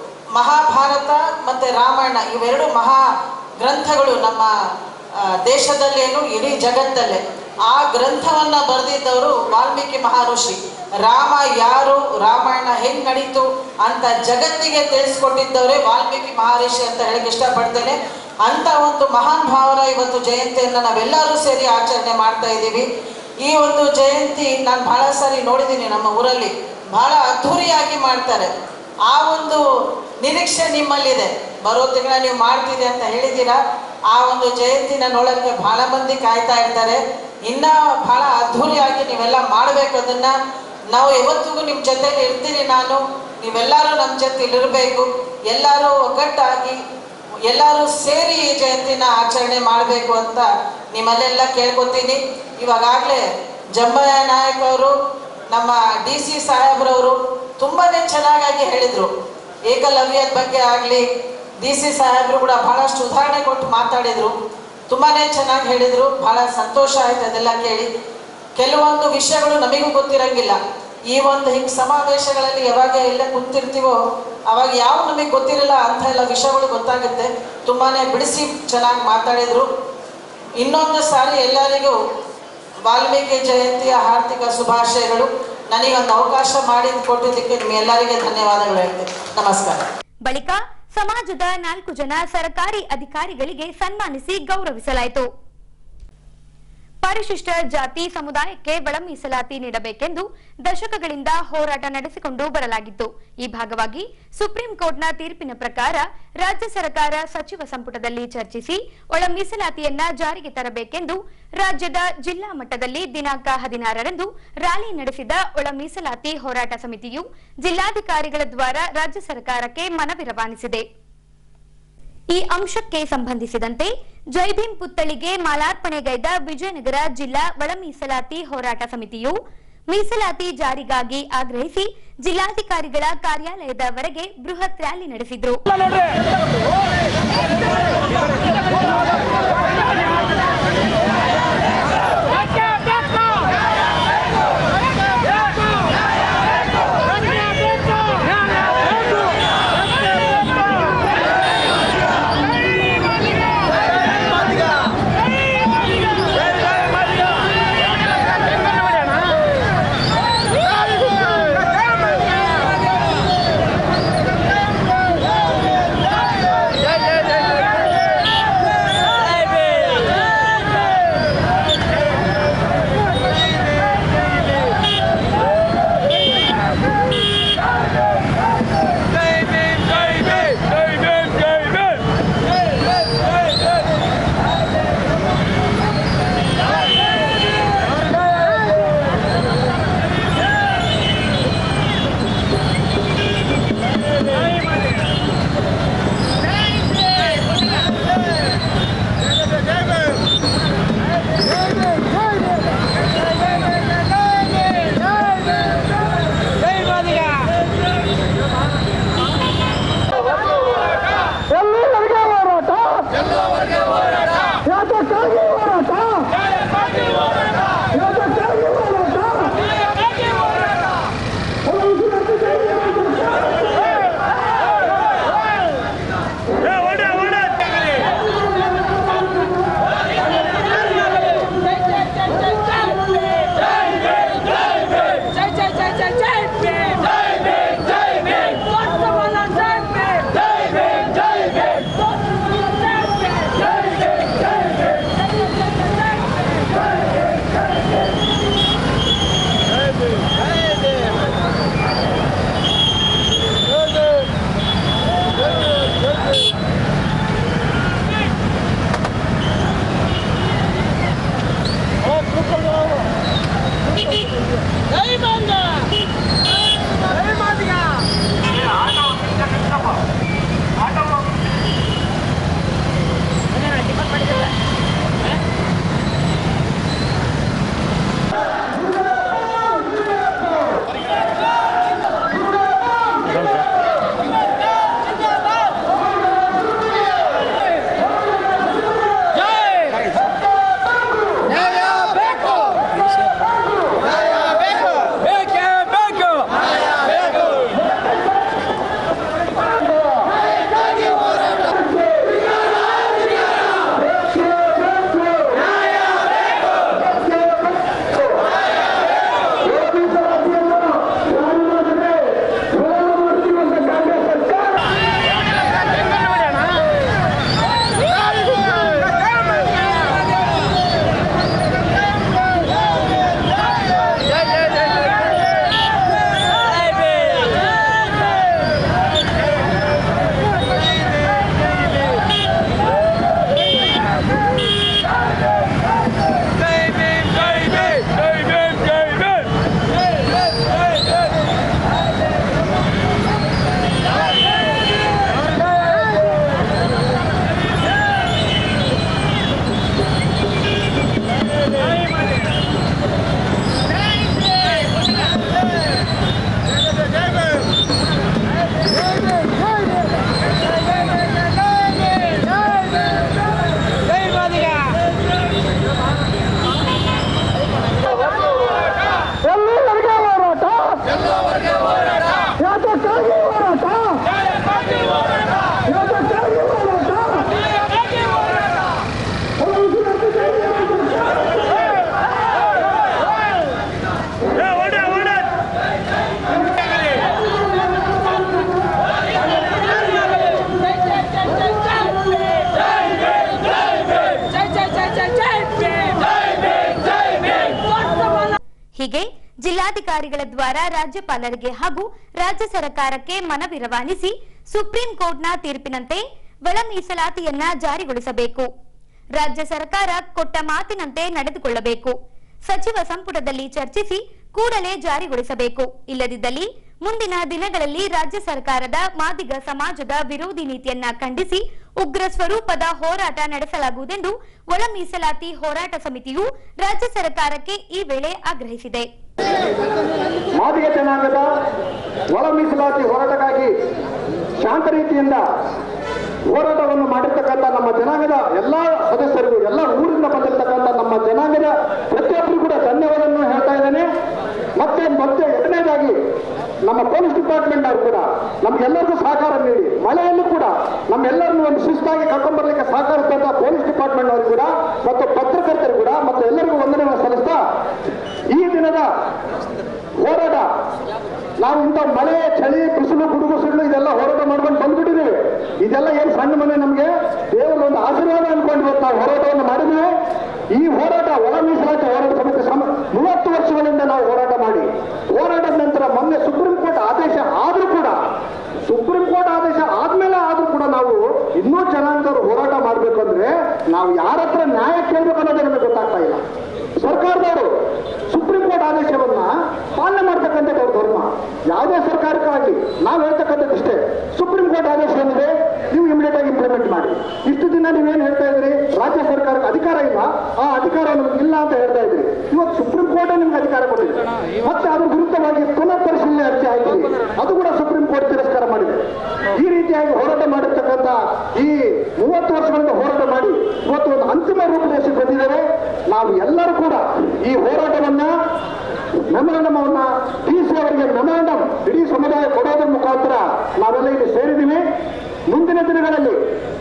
ಮಹಾಭಾರತ ಮತ್ತು ರಾಮಾಯಣ ಇವೆರಡು ಮಹಾ ಗ್ರಂಥಗಳು ನಮ್ಮ ಆ, ದೇಶದಲ್ಲೇನು ಇಡೀ ಜಗತ್ತಲ್ಲೇ ಆ ಗ್ರಂಥವನ್ನ ಬರೆದಿದ್ದವರು ವಾಲ್ಮೀಕಿ ಮಹರ್ಷಿ ರಾಮ ಯಾರು ರಾಮಾಯಣ ಹೆಂಗ್ ನಡೀತು ಅಂತ ಜಗತ್ತಿಗೆ ತಿಳಿಸ್ಕೊಟ್ಟಿದ್ದವರೇ ವಾಲ್ಮೀಕಿ ಮಹರ್ಷಿ ಅಂತ ಹೇಳಕ್ ಇಷ್ಟಪಡ್ತೇನೆ ಅಂತ ಒಂದು ಮಹಾನ್ ಭಾವರ ಇವತ್ತು ಜಯಂತಿಯನ್ನ ನಾವೆಲ್ಲರೂ ಸೇರಿ ಆಚರಣೆ ಮಾಡ್ತಾ ಇದ್ದೀವಿ ಈ ಒಂದು ಜಯಂತಿ ನಾನು ಬಹಳ ಸಾರಿ ನೋಡಿದ್ದೀನಿ ನಮ್ಮ ಊರಲ್ಲಿ ಬಹಳ ಅದ್ಧೂರಿಯಾಗಿ ಮಾಡ್ತಾರೆ ಆ ಒಂದು ನಿರೀಕ್ಷೆ ನಿಮ್ಮಲ್ಲಿದೆ ಬರೋ ತಿಂಗಳ ನೀವು ಮಾಡ್ತೀರಿ ಅಂತ ಹೇಳಿದ್ದೀರಾ ಆ ಒಂದು ಜಯಂತಿನ ನೋಡಕ್ಕೆ ಬಹಳ ಮಂದಿ ಕಾಯ್ತಾ ಇರ್ತಾರೆ ಇನ್ನ ಬಹಳ ಅದ್ಧೂರಿಯಾಗಿ ನೀವೆಲ್ಲ ಮಾಡಬೇಕು ಅದನ್ನ ನಾವು ಯಾವತ್ತಿಗೂ ನಿಮ್ಮ ಜೊತೆಲಿ ಇರ್ತೀನಿ ನಾನು ನೀವೆಲ್ಲರೂ ನಮ್ಮ ಜೊತೆಲಿ ಇರಬೇಕು ಎಲ್ಲರೂ ಒಗ್ಗಟ್ಟಾಗಿ ಎಲ್ಲರೂ ಸೇರಿ ಈ ಜಯಂತಿನ ಆಚರಣೆ ಮಾಡಬೇಕು ಅಂತ ನಿಮ್ಮಲ್ಲೆಲ್ಲ ಕೇಳ್ಕೊತೀನಿ ಇವಾಗಲೇ ಜಂಬಯ್ಯ ನಾಯಕ್ ಅವರು ನಮ್ಮ ಡಿ ಸಿ ಸಾಹೇಬ್ರವರು ತುಂಬಾನೇ ಚೆನ್ನಾಗಾಗಿ ಹೇಳಿದ್ರು ಏಕಲವ್ಯದ ಬಗ್ಗೆ ಆಗಲಿ ಡಿ ಸಿ ಸಾಹೇಬ್ರು ಕೂಡ ಬಹಳಷ್ಟು ಉದಾಹರಣೆ ಕೊಟ್ಟು ಮಾತಾಡಿದ್ರು ತುಂಬಾನೇ ಚೆನ್ನಾಗಿ ಹೇಳಿದ್ರು ಬಹಳ ಸಂತೋಷ ಆಯ್ತು ಅದೆಲ್ಲ ಕೇಳಿ ಕೆಲವೊಂದು ವಿಷಯಗಳು ನಮಗೂ ಗೊತ್ತಿರಂಗಿಲ್ಲ ಈ ಒಂದು ಹಿಂಗ್ ಸಮಾವೇಶಗಳಲ್ಲಿ ಯಾವಾಗ ಎಲ್ಲ ಕುಂತಿರ್ತೀವೋ ಅವಾಗ ಯಾವ ನಮಗೆ ಗೊತ್ತಿರಲ್ಲ ಅಂತ ಎಲ್ಲ ವಿಷಯಗಳು ಗೊತ್ತಾಗುತ್ತೆ ತುಂಬಾನೇ ಬಿಡಿಸಿ ಚೆನ್ನಾಗಿ ಮಾತಾಡಿದ್ರು ಇನ್ನೊಂದು ಸಾರಿ ಎಲ್ಲರಿಗೂ ವಾಲ್ಮೀಕಿ ಜಯಂತಿಯ ಹಾರ್ದಿಕ ಶುಭಾಶಯಗಳು ನನಗೊಂದು ಅವಕಾಶ ಮಾಡಿ ಕೊಟ್ಟಿದ್ದಕ್ಕೆ ನಿಮ್ಮೆಲ್ಲರಿಗೆ ಧನ್ಯವಾದಗಳು ಹೇಳ್ತೇನೆ ನಮಸ್ಕಾರ ಬಳಿಕ ಸಮಾಜದ ನಾಲ್ಕು ಜನ ಸರ್ಕಾರಿ ಅಧಿಕಾರಿಗಳಿಗೆ ಸನ್ಮಾನಿಸಿ ಗೌರವಿಸಲಾಯಿತು ಪರಿಶಿಷ್ಟ ಜಾತಿ ಸಮುದಾಯಕ್ಕೆ ಒಳ ಮೀಸಲಾತಿ ನೀಡಬೇಕೆಂದು ದಶಕಗಳಿಂದ ಹೋರಾಟ ನಡೆಸಿಕೊಂಡು ಬರಲಾಗಿತ್ತು ಈ ಭಾಗವಾಗಿ ಸುಪ್ರೀಂ ಕೋರ್ಟ್ನ ತೀರ್ಪಿನ ಪ್ರಕಾರ ರಾಜ್ಯ ಸರ್ಕಾರ ಸಚಿವ ಸಂಪುಟದಲ್ಲಿ ಚರ್ಚಿಸಿ ಒಳ ಮೀಸಲಾತಿಯನ್ನ ಜಾರಿಗೆ ತರಬೇಕೆಂದು ರಾಜ್ಯದ ಜಿಲ್ಲಾ ಮಟ್ಟದಲ್ಲಿ ದಿನಾಂಕ ಹದಿನಾರರಂದು ರ್ಯಾಲಿ ನಡೆಸಿದ ಒಳ ಮೀಸಲಾತಿ ಹೋರಾಟ ಸಮಿತಿಯು ಜಿಲ್ಲಾಧಿಕಾರಿಗಳ ದ್ವಾರ ರಾಜ್ಯ ಸರ್ಕಾರಕ್ಕೆ ಮನವಿ ರವಾನಿಸಿದೆ ಈ ಅಂಶಕ್ಕೆ ಸಂಬಂಧಿಸಿದಂತೆ ಜೈಭೀಂ ಪುತ್ಥಳಿಗೆ ಮಾಲಾರ್ಪಣೆಗೈದ ವಿಜಯನಗರ ಜಿಲ್ಲಾ ಒಳ ಮೀಸಲಾತಿ ಹೋರಾಟ ಸಮಿತಿಯು ಮೀಸಲಾತಿ ಜಾರಿಗಾಗಿ ಆಗ್ರಹಿಸಿ ಜಿಲ್ಲಾಧಿಕಾರಿಗಳ ಕಾರ್ಯಾಲಯದವರೆಗೆ ಬೃಹತ್ ರ್ಯಾಲಿ ನಡೆಸಿದ್ರು ಬೇಕು ಯಾತಕ್ಕಾಗಿ ಹೋರಾಟ ಯಾತಕ್ಕಾಗಿ ಹೋರಾಟ ಎಲ್ಲರಿಗೆ ಹೋರಾಟ ಯಾತಕ್ಕಾಗಿ ಹೋರಾಟ ಯಾತಕ್ಕಾಗಿ ಹೋರಾಟ ಹೀಗೆ ಜಿಲ್ಲಾಧಿಕಾರಿಗಳ ದ್ವಾರ ರಾಜ್ಯಪಾಲರಿಗೆ ಹಾಗೂ ರಾಜ್ಯ ಸರ್ಕಾರಕ್ಕೆ ಮನವಿ ರವಾನಿಸಿ ಸುಪ್ರೀಂ ಕೋರ್ಟ್ನ ತೀರ್ಪಿನಂತೆ ಒಳ ಮೀಸಲಾತಿಯನ್ನ ಜಾರಿಗೊಳಿಸಬೇಕು ರಾಜ್ಯ ಸರ್ಕಾರ ಕೊಟ್ಟ ಮಾತಿನಂತೆ ನಡೆದುಕೊಳ್ಳಬೇಕು ಸಚಿವ ಸಂಪುಟದಲ್ಲಿ ಚರ್ಚಿಸಿ ಕೂಡಲೇ ಜಾರಿಗೊಳಿಸಬೇಕು ಇಲ್ಲದಿದ್ದಲ್ಲಿ ಮುಂದಿನ ದಿನಗಳಲ್ಲಿ ರಾಜ್ಯ ಸರ್ಕಾರದ ಮಾದಿಗ ಸಮಾಜದ ವಿರೋಧಿ ನೀತಿಯನ್ನ ಖಂಡಿಸಿ ಉಗ್ರ ಸ್ವರೂಪದ ಹೋರಾಟ ನಡೆಸಲಾಗುವುದೆಂದು ಒಳ ಮೀಸಲಾತಿ ಹೋರಾಟ ಸಮಿತಿಯು ರಾಜ್ಯ ಸರ್ಕಾರಕ್ಕೆ ಈ ವೇಳೆ ಆಗ್ರಹಿಸಿದೆ ಮಾದಿಗ ಜನಾಂಗದ ಒಳ ಮೀಸಲಾತಿ ಹೋರಾಟಕ್ಕಾಗಿ ಶಾಂತ ರೀತಿಯಿಂದ ಹೋರಾಟವನ್ನು ಮಾಡಿರ್ತಕ್ಕಂಥ ನಮ್ಮ ಜನಾಂಗದ ಎಲ್ಲಾ ಸದಸ್ಯರಿಗೂ ಎಲ್ಲ ಊರಿಂದ ಬಂದಿರತಕ್ಕಂಥ ನಮ್ಮ ಜನಾಂಗದ ಪ್ರತಿಯೊಬ್ಬರಿಗೂ ಕೂಡ ಧನ್ಯವಾದವನ್ನು ಹೇಳ್ತಾ ಇದ್ದೇನೆ ಮತ್ತೆ ಮತ್ತೆ ಎರಡನೇದಾಗಿ ನಮ್ಮ ಪೊಲೀಸ್ ಡಿಪಾರ್ಟ್ಮೆಂಟ್ ಅವರು ಕೂಡ ನಮ್ಗೆಲ್ಲರಿಗೂ ಸಹಕಾರ ನೀಡಿ ಮಳೆಯಲ್ಲೂ ಕೂಡ ನಮ್ಮೆಲ್ಲರನ್ನು ಒಂದು ಶಿಸ್ತಾಗಿ ಕರ್ಕೊಂಡ್ಬರ್ಲಿಕ್ಕೆ ಸಹಕರಿಸಿದಂತ ಪೊಲೀಸ್ ಡಿಪಾರ್ಟ್ಮೆಂಟ್ ಅವರು ಕೂಡ ಮತ್ತು ಪತ್ರಕರ್ತರು ಕೂಡ ಮತ್ತು ಎಲ್ಲರಿಗೂ ವಂದನೆಗಳನ್ನು ಸಲ್ಲಿಸ್ತಾ ಈ ದಿನದ ಹೋರಾಟ ನಾವು ಇಂಥ ಮಳೆ ಚಳಿ ಬಿಸಿಲು ಗುಡುಗು ಸಿಡ್ಲು ಇದೆಲ್ಲ ಹೋರಾಟ ಮಾಡ್ಕೊಂಡು ಬಂದ್ಬಿಟ್ಟಿದ್ದೀವಿ ಇದೆಲ್ಲ ಏನು ಸಣ್ಣ ಮನೆ ನಮಗೆ ದೇವರ ಒಂದು ಆಶೀರ್ವಾದ ಅನ್ಕೊಂಡು ಇವತ್ತು ನಾವು ಹೋರಾಟವನ್ನು ಮಾಡಿದ್ದೀವಿ ಈ ಹೋರಾಟ ಒಳ ಮೀಸಲಾತಿ ಹೋರಾಟ ಸಮಿತಿ ಸಮ ಮೂವತ್ತು ವರ್ಷಗಳಿಂದ ನಾವು ಹೋರಾಟ ಮಾಡಿ ಹೋರಾಟದ ನಂತರ ಮೊನ್ನೆ ಸುಪ್ರೀಂ ಕೋರ್ಟ್ ಆದೇಶ ಆದ್ರೂ ಕೂಡ ಸುಪ್ರೀಂ ಕೋರ್ಟ್ ಆದೇಶ ಆದ್ಮೇಲೆ ಆದ್ರೂ ಕೂಡ ನಾವು ಇನ್ನೂ ಜನಾಂಗದವರು ಹೋರಾಟ ಮಾಡ್ಬೇಕು ಅಂದ್ರೆ ನಾವು ಯಾರ ಹತ್ರ ನ್ಯಾಯ ಕೇಳಬೇಕು ಅನ್ನೋದೇ ನಮಗೆ ಗೊತ್ತಾಗ್ತಾ ಇಲ್ಲ ಸರ್ಕಾರದವರು ಸುಪ್ರೀಂ ಕೋರ್ಟ್ ಆದೇಶವನ್ನ ಪಾಲನೆ ಮಾಡ್ತಕ್ಕಂಥದ್ದು ಅವ್ರ ಧರ್ಮ ಯಾವುದೇ ಸರ್ಕಾರಕ್ಕಾಗಲಿ ನಾವು ಹೇಳ್ತಕ್ಕಂಥದ್ದು ಇಷ್ಟೇ ಸುಪ್ರೀಂ ಕೋರ್ಟ್ ಆದೇಶ ಏನಿದೆ ನೀವು ಇಮಿಡಿಯೇಟ್ ಆಗಿ ಇಂಪ್ಲಿಮೆಂಟ್ ಮಾಡಿ ಇಷ್ಟು ದಿನ ನೀವೇನು ಹೇಳ್ತಾ ಇದ್ರಿ ರಾಜ್ಯ ಸರ್ಕಾರಕ್ಕೆ ಅಧಿಕಾರ ಇಲ್ಲ ಆ ಅಧಿಕಾರ ನಮ್ಗೆ ಇಲ್ಲ ಅಂತ ಹೇಳ್ತಾ ಇದ್ರಿ ಇವತ್ತು ಸುಪ್ರೀಂ ಕೋರ್ಟ್ ನಿಮ್ಗೆ ಅಧಿಕಾರ ಕೊಟ್ಟಿದೆ ಮತ್ತೆ ಅದ್ರ ವಿರುದ್ಧವಾಗಿ ಪುನಃ ಪರಿಶೀಲನೆ ಅರ್ಜಿ ಹಾಕಿದೆ ಅದು ಕೂಡ ಸುಪ್ರೀಂ ಕೋರ್ಟ್ ತಿರಸ್ಕಾರ ಮಾಡಿದೆ ಈ ರೀತಿಯಾಗಿ ಹೋರಾಟ ಮಾಡಿರ್ತಕ್ಕಂಥ ಈ ಮೂವತ್ತು ವರ್ಷಗಳಿಂದ ಇವತ್ತು ಒಂದು ಅಂತಿಮ ರೂಪುರೇಷೆ ಬಂದಿದ್ದಾರೆ ನಾವು ಎಲ್ಲರೂ ಕೂಡ ಈ ಹೋರಾಟವನ್ನ ಮೆಮೊರಂಡಮವನ್ನ ಟಿ ಸಿ ಅವರಿಗೆ ಮೆಮೊರಂಡಮ್ ಇಡೀ ಸಮುದಾಯ ಕೊಡೋದ್ರ ಮುಖಾಂತರ ನಾವೆಲ್ಲ ಇಲ್ಲಿ ಸೇರಿದ್ದೀವಿ ಮುಂದಿನ ದಿನಗಳಲ್ಲಿ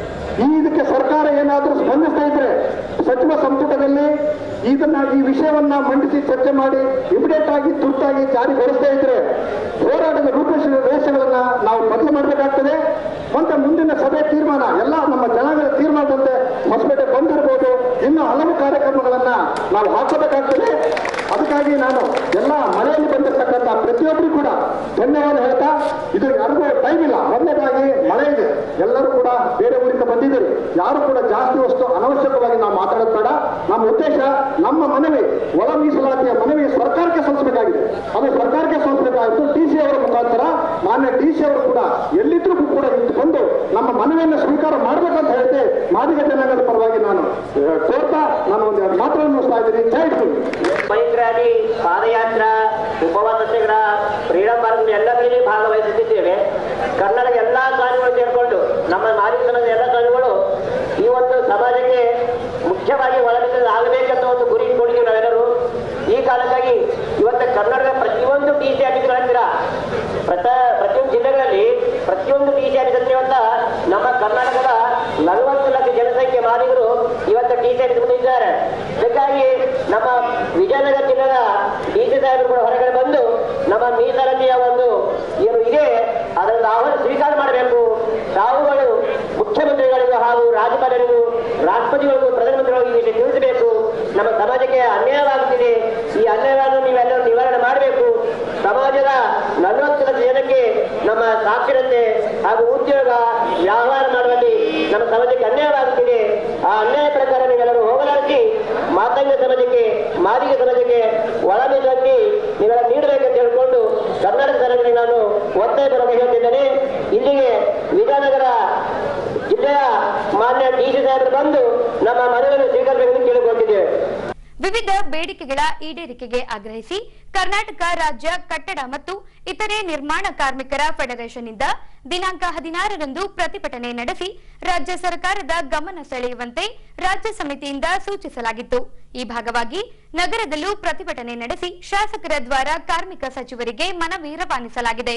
ಈ ಇದಕ್ಕೆ ಸರ್ಕಾರ ಏನಾದರೂ ಸ್ಪಂದಿಸ್ತಾ ಇದ್ರೆ ಸಚಿವ ಸಂಪುಟದಲ್ಲಿ ಇದನ್ನ ಈ ವಿಷಯವನ್ನ ಮಂಡಿಸಿ ಚರ್ಚೆ ಮಾಡಿ ಇಮಿಡಿಯೇಟ್ ಆಗಿ ತುರ್ತಾಗಿ ಜಾರಿಗೊಳಿಸದೇ ಇದ್ರೆ ಹೋರಾಟದ ರೂಪರೇಷ ರೇಷೆಗಳನ್ನ ನಾವು ಬದಲು ಮಾಡಬೇಕಾಗ್ತದೆ ಮತ್ತೆ ಮುಂದಿನ ಸಭೆ ತೀರ್ಮಾನ ಎಲ್ಲ ನಮ್ಮ ಜನಾಂಗದ ತೀರ್ಮಾನದಂತೆ ಹೊಸಪೇಟೆ ಬಂದಿರಬಹುದು ಇನ್ನು ಹಲವು ಕಾರ್ಯಕ್ರಮಗಳನ್ನ ನಾವು ಹಾಕಬೇಕಾಗ್ತದೆ ಅದಕ್ಕಾಗಿ ನಾನು ಎಲ್ಲ ಮನೆಯಲ್ಲಿ ಬಂದಿರತಕ್ಕಂಥ ಪ್ರತಿಯೊಬ್ಬರು ಕೂಡ ಧನ್ಯವಾದ ಹೇಳ್ತಾ ಇದು ಯಾರಿಗೂ ಟೈಮ್ ಇಲ್ಲ ಮೊದಲನೇದಾಗಿ ಮಳೆ ಇದೆ ಎಲ್ಲರೂ ಕೂಡ ಬೇರೆ ಊರಿಂದ ಬಂದಿದ್ದೀರಿ ಯಾರು ಕೂಡ ಜಾಸ್ತಿ ವಸ್ತು ಅನವಶ್ಯಕವಾಗಿ ನಾವು ಮಾತಾಡೋದು ಬೇಡ ನಮ್ಮ ಉದ್ದೇಶ ನಮ್ಮ ಮನವಿ ಒಳ ಮೀಸಲಾತಿಯ ಮನವಿ ಸರ್ಕಾರಕ್ಕೆ ಸಲ್ಲಿಸಬೇಕಾಗಿದೆ ಅದು ಸರ್ಕಾರಕ್ಕೆ ಸಲ್ಲಿಸಬೇಕಾಗಿತ್ತು ಡಿ ಸಿ ಅವರ ಮುಖಾಂತರ ಮಾನ್ಯ ಡಿ ಸಿ ಅವರು ಕೂಡ ಎಲ್ಲಿದ್ರೂ ಕೂಡ ಇಲ್ಲಿ ಬಂದು ನಮ್ಮ ಮನವಿಯನ್ನು ಸ್ವೀಕಾರ ಮಾಡಬೇಕಂತ ಹೇಳ್ತೆ ಮಾದಿಗ ಜನಾಂಗದ ಪರವಾಗಿ ನಾನು ಆ, ಕೋರ್ತಾ ನಾನು ಒಂದು ಎರಡು ಮಾತನ್ನು ಮುಗಿಸ್ತಾ ಇದ್ದೀನಿ ಜೈ ಹಿಂದ್. ಬೈಕ್ ರ್ಯಾಲಿ ಪಾದಯಾತ್ರ ಉಪವಾಸ ಸತ್ಯಾಗ್ರಹ ಫ್ರೀಡಂ ಮಾರ್ಗದ ಎಲ್ಲದರಲ್ಲಿ ಭಾಗವಹಿಸುತ್ತಿದ್ದೇವೆ ಕನ್ನಡದ ಎಲ್ಲ ಕಾನೂನುಗಳು ಸೇರಿಕೊಂಡು ನಮ್ಮ ನಾಗರಿಕತನದ ಎಲ್ಲ ಕಾನೂನುಗಳು ಈ ಒಂದು ಸಮಾಜಕ್ಕೆ ಮುಖ್ಯವಾಗಿ ಒಳಗಿದ ಆಗಬೇಕಂತ ಒಂದು ಗುರಿ ಇಟ್ಕೊಂಡಿದ್ದೀವಿ ನಾವೆಲ್ಲರೂ ಈ ಕಾರಣಕ್ಕಾಗಿ ಇವತ್ತು ಕನ್ನಡದ ಪ್ರತಿಯೊಂದು ಟಿ ಸಿ ಆಫೀಸ್ಗಳ ಹತ್ತಿರ ಪ್ರತ ಪ್ರತಿಯೊಂದು ಜಿಲ್ಲೆಗಳಲ್ಲಿ ಪ್ರತಿಯೊಂದು ಟಿ ಸಿ ಆಫೀಸ್ ಹತ್ತಿರ ಇವತ್ತ ನಮ್ಮ ಕರ್ನಾಟಕದ ನಲವತ್ತು ಲಕ್ಷ ಜನಸಂಖ್ಯೆ ಮಾಲಿಗರು ಇವತ್ತು ಟಿ ಸಿ ಆಫೀಸ್ ಮುಂದೆ ಇದ್ದಾರೆ ಇದಕ್ಕಾಗಿ ನಮ್ಮ ವಿಜಯನಗರ ಜಿಲ್ಲೆಯ ಡಿ ಸಿ ಸಾಹೇಬರು ಕೂಡ ಹೊರಗಡೆ ಬಂದು ನಮ್ಮ ಮೀಸಲಾತಿಯ ಒಂದು ಏನು ಇದೆ ಅದನ್ನು ಆಹ್ವಾನ ಸ್ವೀಕಾರ ಮಾಡಬೇಕು ತಾವುಗಳು ಮುಖ್ಯಮಂತ್ರಿಗಳಿಗೂ ಹಾಗೂ ರಾಜ್ಯಪಾಲರಿಗೂ ರಾಷ್ಟ್ರಪತಿಗಳಿಗೂ ಪ್ರಧಾನಮಂತ್ರಿಗಳಿಗೂ ಈ ವಿಷಯ ತಿಳಿಸಬೇಕು ನಮ್ಮ ಸಮಾಜಕ್ಕೆ ಅನ್ಯಾಯವಾಗುತ್ತಿದೆ ಈ ಅನ್ಯಾಯವನ್ನು ನೀವೆಲ್ಲರೂ ನಿವಾರಣೆ ಮಾಡಬೇಕು ಸಮಾಜದ ನಲವತ್ತು ಲಕ್ಷ ಜನಕ್ಕೆ ನಮ್ಮ ಸಾಕ್ಷರತೆ ಹಾಗೂ ಉದ್ಯೋಗ ವ್ಯವಹಾರ ಮಾಡುವಲ್ಲಿ ನಮ್ಮ ಸಮಾಜಕ್ಕೆ ಅನ್ಯಾಯವಾಗುತ್ತಿದೆ ಆ ಅನ್ಯಾಯ ಪ್ರಕಾರ ನೀವೆಲ್ಲರೂ ಹೋಗಲಾಡಿಸಿ ಮಾತಂಗ ಸಮಾಜಕ್ಕೆ ಮಾದಿಗ ಸಮಾಜಕ್ಕೆ ಒಳ ಮೀಸಲಾತಿ ನೀವೆಲ್ಲ ನೀಡಬೇಕಂತ ಹೇಳ್ಕೊಂಡು ಕರ್ನಾಟಕ ಸರ್ಕಾರಕ್ಕೆ ನಾನು ಒತ್ತಾಯ ಬರೋಕೆ ಹೇಳ್ತಿದ್ದೇನೆ ಇಲ್ಲಿಗೆ ವಿಜಯನಗರ ಜಿಲ್ಲೆಯ ಮಾನ್ಯ ಡಿ ಸಿ ಸಾಹೇಬರು ಬಂದು ನಮ್ಮ ಮನವಿಯನ್ನು ಸ್ವೀಕರಿಸಬೇಕೆಂದು ಕೇಳಿಕೊಟ್ಟಿದ್ದೇವೆ ವಿವಿಧ ಬೇಡಿಕೆಗಳ ಈಡೇರಿಕೆಗೆ ಆಗ್ರಹಿಸಿ ಕರ್ನಾಟಕ ರಾಜ್ಯ ಕಟ್ಟಡ ಮತ್ತು ಇತರೆ ನಿರ್ಮಾಣ ಕಾರ್ಮಿಕರ ಫೆಡರೇಷನ್ ಇಂದ ದಿನಾಂಕ ಹದಿನಾರರಂದು ಪ್ರತಿಭಟನೆ ನಡೆಸಿ ರಾಜ್ಯ ಸರ್ಕಾರದ ಗಮನ ಸೆಳೆಯುವಂತೆ ರಾಜ್ಯ ಸಮಿತಿಯಿಂದ ಸೂಚಿಸಲಾಗಿತ್ತು ಈ ಭಾಗವಾಗಿ ನಗರದಲ್ಲೂ ಪ್ರತಿಭಟನೆ ನಡೆಸಿ ಶಾಸಕರ ದ್ವಾರ ಕಾರ್ಮಿಕ ಸಚಿವರಿಗೆ ಮನವಿ ರವಾನಿಸಲಾಗಿದೆ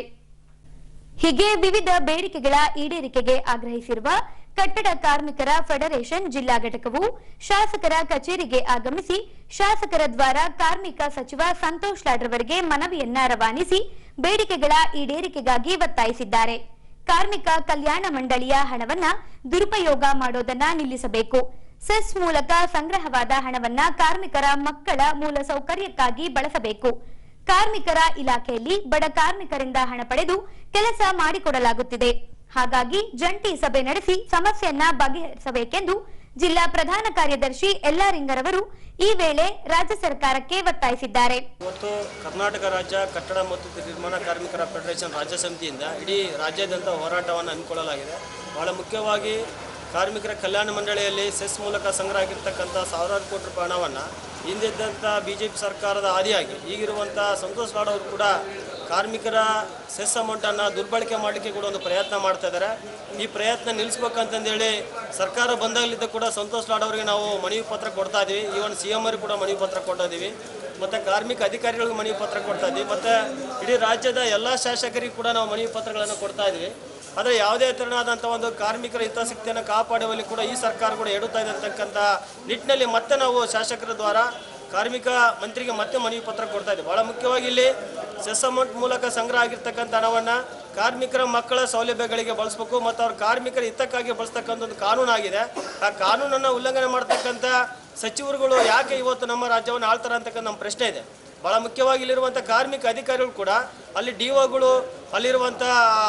ಹೀಗೆ ವಿವಿಧ ಬೇಡಿಕೆಗಳ ಈಡೇರಿಕೆಗೆ ಆಗ್ರಹಿಸಿರುವ ಕಟ್ಟಡ ಕಾರ್ಮಿಕರ ಫೆಡರೇಷನ್ ಜಿಲ್ಲಾ ಘಟಕವು ಶಾಸಕರ ಕಚೇರಿಗೆ ಆಗಮಿಸಿ ಶಾಸಕರ ದ್ವಾರ ಕಾರ್ಮಿಕ ಸಚಿವ ಸಂತೋಷ್ ಲಾಡ್ರವರಿಗೆ ಮನವಿಯನ್ನ ರವಾನಿಸಿ ಬೇಡಿಕೆಗಳ ಈಡೇರಿಕೆಗಾಗಿ ಒತ್ತಾಯಿಸಿದ್ದಾರೆ ಕಾರ್ಮಿಕ ಕಲ್ಯಾಣ ಮಂಡಳಿಯ ಹಣವನ್ನ ದುರುಪಯೋಗ ಮಾಡೋದನ್ನ ನಿಲ್ಲಿಸಬೇಕು ಸೆಸ್ ಮೂಲಕ ಸಂಗ್ರಹವಾದ ಹಣವನ್ನ ಕಾರ್ಮಿಕರ ಮಕ್ಕಳ ಮೂಲ ಸೌಕರ್ಯಕ್ಕಾಗಿ ಬಳಸಬೇಕು ಕಾರ್ಮಿಕರ ಇಲಾಖೆಯಲ್ಲಿ ಬಡ ಕಾರ್ಮಿಕರಿಂದ ಹಣ ಪಡೆದು ಕೆಲಸ ಮಾಡಿಕೊಡಲಾಗುತ್ತಿದೆ ಹಾಗಾಗಿ ಜಂಟಿ ಸಭೆ ನಡೆಸಿ ಸಮಸ್ಯೆಯನ್ನ ಬಗೆಹರಿಸಬೇಕೆಂದು ಜಿಲ್ಲಾ ಪ್ರಧಾನ ಕಾರ್ಯದರ್ಶಿ ಎಲ್ಲಾರಿಂಗರವರು ಈ ವೇಳೆ ರಾಜ್ಯ ಸರ್ಕಾರಕ್ಕೆ ಒತ್ತಾಯಿಸಿದ್ದಾರೆ ಇವತ್ತು ಕರ್ನಾಟಕ ರಾಜ್ಯ ಕಟ್ಟಡ ಮತ್ತು ನಿರ್ಮಾಣ ಕಾರ್ಮಿಕರ ಫೆಡರೇಷನ್ ರಾಜ್ಯ ಸಮಿತಿಯಿಂದ ಇಡೀ ರಾಜ್ಯಾದ್ಯಂತ ಹೋರಾಟವನ್ನು ಹಮ್ಮಿಕೊಳ್ಳಲಾಗಿದೆ ಬಹಳ ಮುಖ್ಯವಾಗಿ ಕಾರ್ಮಿಕರ ಕಲ್ಯಾಣ ಮಂಡಳಿಯಲ್ಲಿ ಸೆಸ್ ಮೂಲಕ ಸಂಗ್ರಹ ಆಗಿರ್ತಕ್ಕಂಥ ಸಾವಿರಾರು ಕೋಟಿ ರೂಪಾಯಿ ಹಣವನ್ನು ಹಿಂದಿದ್ದಂಥ ಬಿ ಜೆ ಪಿ ಸರ್ಕಾರದ ಆದಿಯಾಗಿ ಈಗಿರುವಂಥ ಸಂತೋಷ್ ಲಾಡ್ ಅವರು ಕೂಡ ಕಾರ್ಮಿಕರ ಸೆಸ್ ಅಮೌಂಟನ್ನು ದುರ್ಬಳಕೆ ಮಾಡಲಿಕ್ಕೆ ಕೂಡ ಒಂದು ಪ್ರಯತ್ನ ಮಾಡ್ತಾ ಇದ್ದಾರೆ ಈ ಪ್ರಯತ್ನ ನಿಲ್ಲಿಸ್ಬೇಕಂತಂದೇಳಿ ಸರ್ಕಾರ ಬಂದಾಗಲಿದ್ದ ಕೂಡ ಸಂತೋಷ್ ಲಾಡ್ ಅವರಿಗೆ ನಾವು ಮನವಿ ಪತ್ರ ಕೊಡ್ತಾ ಇದ್ದೀವಿ ಈವನ್ ಸಿ ಎಂ ಅವರಿಗೆ ಕೂಡ ಮನವಿ ಪತ್ರ ಕೊಡ್ತಾ ಇದ್ದೀವಿ ಮತ್ತು ಕಾರ್ಮಿಕ ಅಧಿಕಾರಿಗಳಿಗೂ ಮನವಿ ಪತ್ರ ಕೊಡ್ತಾ ಇದ್ದೀವಿ ಮತ್ತು ಇಡೀ ರಾಜ್ಯದ ಎಲ್ಲ ಶಾಸಕರಿಗೂ ಕೂಡ ನಾವು ಮನವಿ ಪತ್ರಗಳನ್ನು ಕೊಡ್ತಾ ಇದ್ದೀವಿ ಆದರೆ ಯಾವುದೇ ತೆರನಾದಂಥ ಒಂದು ಕಾರ್ಮಿಕರ ಹಿತಾಸಕ್ತಿಯನ್ನು ಕಾಪಾಡುವಲ್ಲಿ ಕೂಡ ಈ ಸರ್ಕಾರ ಕೂಡ ಎಡುತ್ತಾ ಇದೆ ಅಂತಕ್ಕಂಥ ನಿಟ್ಟಿನಲ್ಲಿ ಮತ್ತೆ ನಾವು ಶಾಸಕರ ದ್ವಾರ ಕಾರ್ಮಿಕ ಮಂತ್ರಿಗೆ ಮತ್ತೆ ಮನವಿ ಪತ್ರ ಕೊಡ್ತಾ ಇದ್ದೀವಿ ಭಾಳ ಮುಖ್ಯವಾಗಿ ಇಲ್ಲಿ ಸೆಸ್ ಅಮೌಂಟ್ ಮೂಲಕ ಸಂಗ್ರಹ ಆಗಿರ್ತಕ್ಕಂಥ ಹಣವನ್ನು ಕಾರ್ಮಿಕರ ಮಕ್ಕಳ ಸೌಲಭ್ಯಗಳಿಗೆ ಬಳಸಬೇಕು ಮತ್ತು ಅವ್ರ ಕಾರ್ಮಿಕರ ಹಿತಕ್ಕಾಗಿ ಬಳಸ್ತಕ್ಕಂಥ ಒಂದು ಕಾನೂನಾಗಿದೆ ಆ ಕಾನೂನನ್ನು ಉಲ್ಲಂಘನೆ ಮಾಡ್ತಕ್ಕಂಥ ಸಚಿವರುಗಳು ಯಾಕೆ ಇವತ್ತು ನಮ್ಮ ರಾಜ್ಯವನ್ನು ಆಳ್ತಾರೆ ಅಂತಕ್ಕಂಥ ನಮ್ಮ ಪ್ರಶ್ನೆ ಇದೆ ಭಾಳ ಮುಖ್ಯವಾಗಿ ಇಲ್ಲಿರುವಂಥ ಕಾರ್ಮಿಕ ಅಧಿಕಾರಿಗಳು ಕೂಡ ಅಲ್ಲಿ ಡಿ ಒಗಳು ಅಲ್ಲಿರುವಂಥ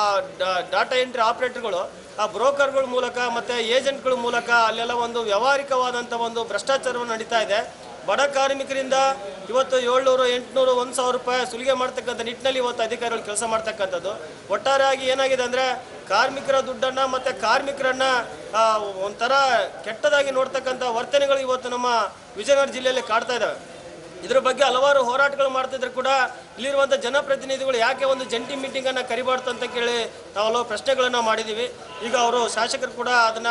ಡಾಟಾ ಎಂಟ್ರಿ ಆಪರೇಟರ್ಗಳು ಆ ಬ್ರೋಕರ್ಗಳ ಮೂಲಕ ಮತ್ತು ಏಜೆಂಟ್ಗಳ ಮೂಲಕ ಅಲ್ಲೆಲ್ಲ ಒಂದು ವ್ಯಾವಹಾರಿಕವಾದಂಥ ಒಂದು ಭ್ರಷ್ಟಾಚಾರವನ್ನು ನಡೀತಾ ಇದೆ ಬಡ ಕಾರ್ಮಿಕರಿಂದ ಇವತ್ತು ಏಳ್ನೂರು ಎಂಟುನೂರು ಒಂದು ಸಾವಿರ ರೂಪಾಯಿ ಸುಲಿಗೆ ಮಾಡ್ತಕ್ಕಂಥ ನಿಟ್ಟಿನಲ್ಲಿ ಇವತ್ತು ಅಧಿಕಾರಿಗಳು ಕೆಲಸ ಮಾಡ್ತಕ್ಕಂಥದ್ದು ಒಟ್ಟಾರೆಯಾಗಿ ಏನಾಗಿದೆ ಅಂದರೆ ಕಾರ್ಮಿಕರ ದುಡ್ಡನ್ನು ಮತ್ತು ಕಾರ್ಮಿಕರನ್ನು ಆ, ಒಂಥರ ಕೆಟ್ಟದಾಗಿ ನೋಡ್ತಕ್ಕಂಥ ವರ್ತನೆಗಳು ಇವತ್ತು ನಮ್ಮ ವಿಜಯನಗರ ಜಿಲ್ಲೆಯಲ್ಲಿ ಕಾಡ್ತಾ ಇದ್ದಾವೆ ಇದ್ರ ಬಗ್ಗೆ ಹಲವಾರು ಹೋರಾಟಗಳು ಮಾಡ್ತಿದ್ರು ಕೂಡ ಇಲ್ಲಿರುವಂಥ ಜನಪ್ರತಿನಿಧಿಗಳು ಯಾಕೆ ಒಂದು ಜಂಟಿ ಮೀಟಿಂಗನ್ನು ಕರಿಬಾರ್ದು ಅಂತ ಕೇಳಿ ನಾವು ಹಲವು ಪ್ರಶ್ನೆಗಳನ್ನು ಮಾಡಿದ್ದೀವಿ ಈಗ ಅವರು ಶಾಸಕರು ಕೂಡ ಅದನ್ನು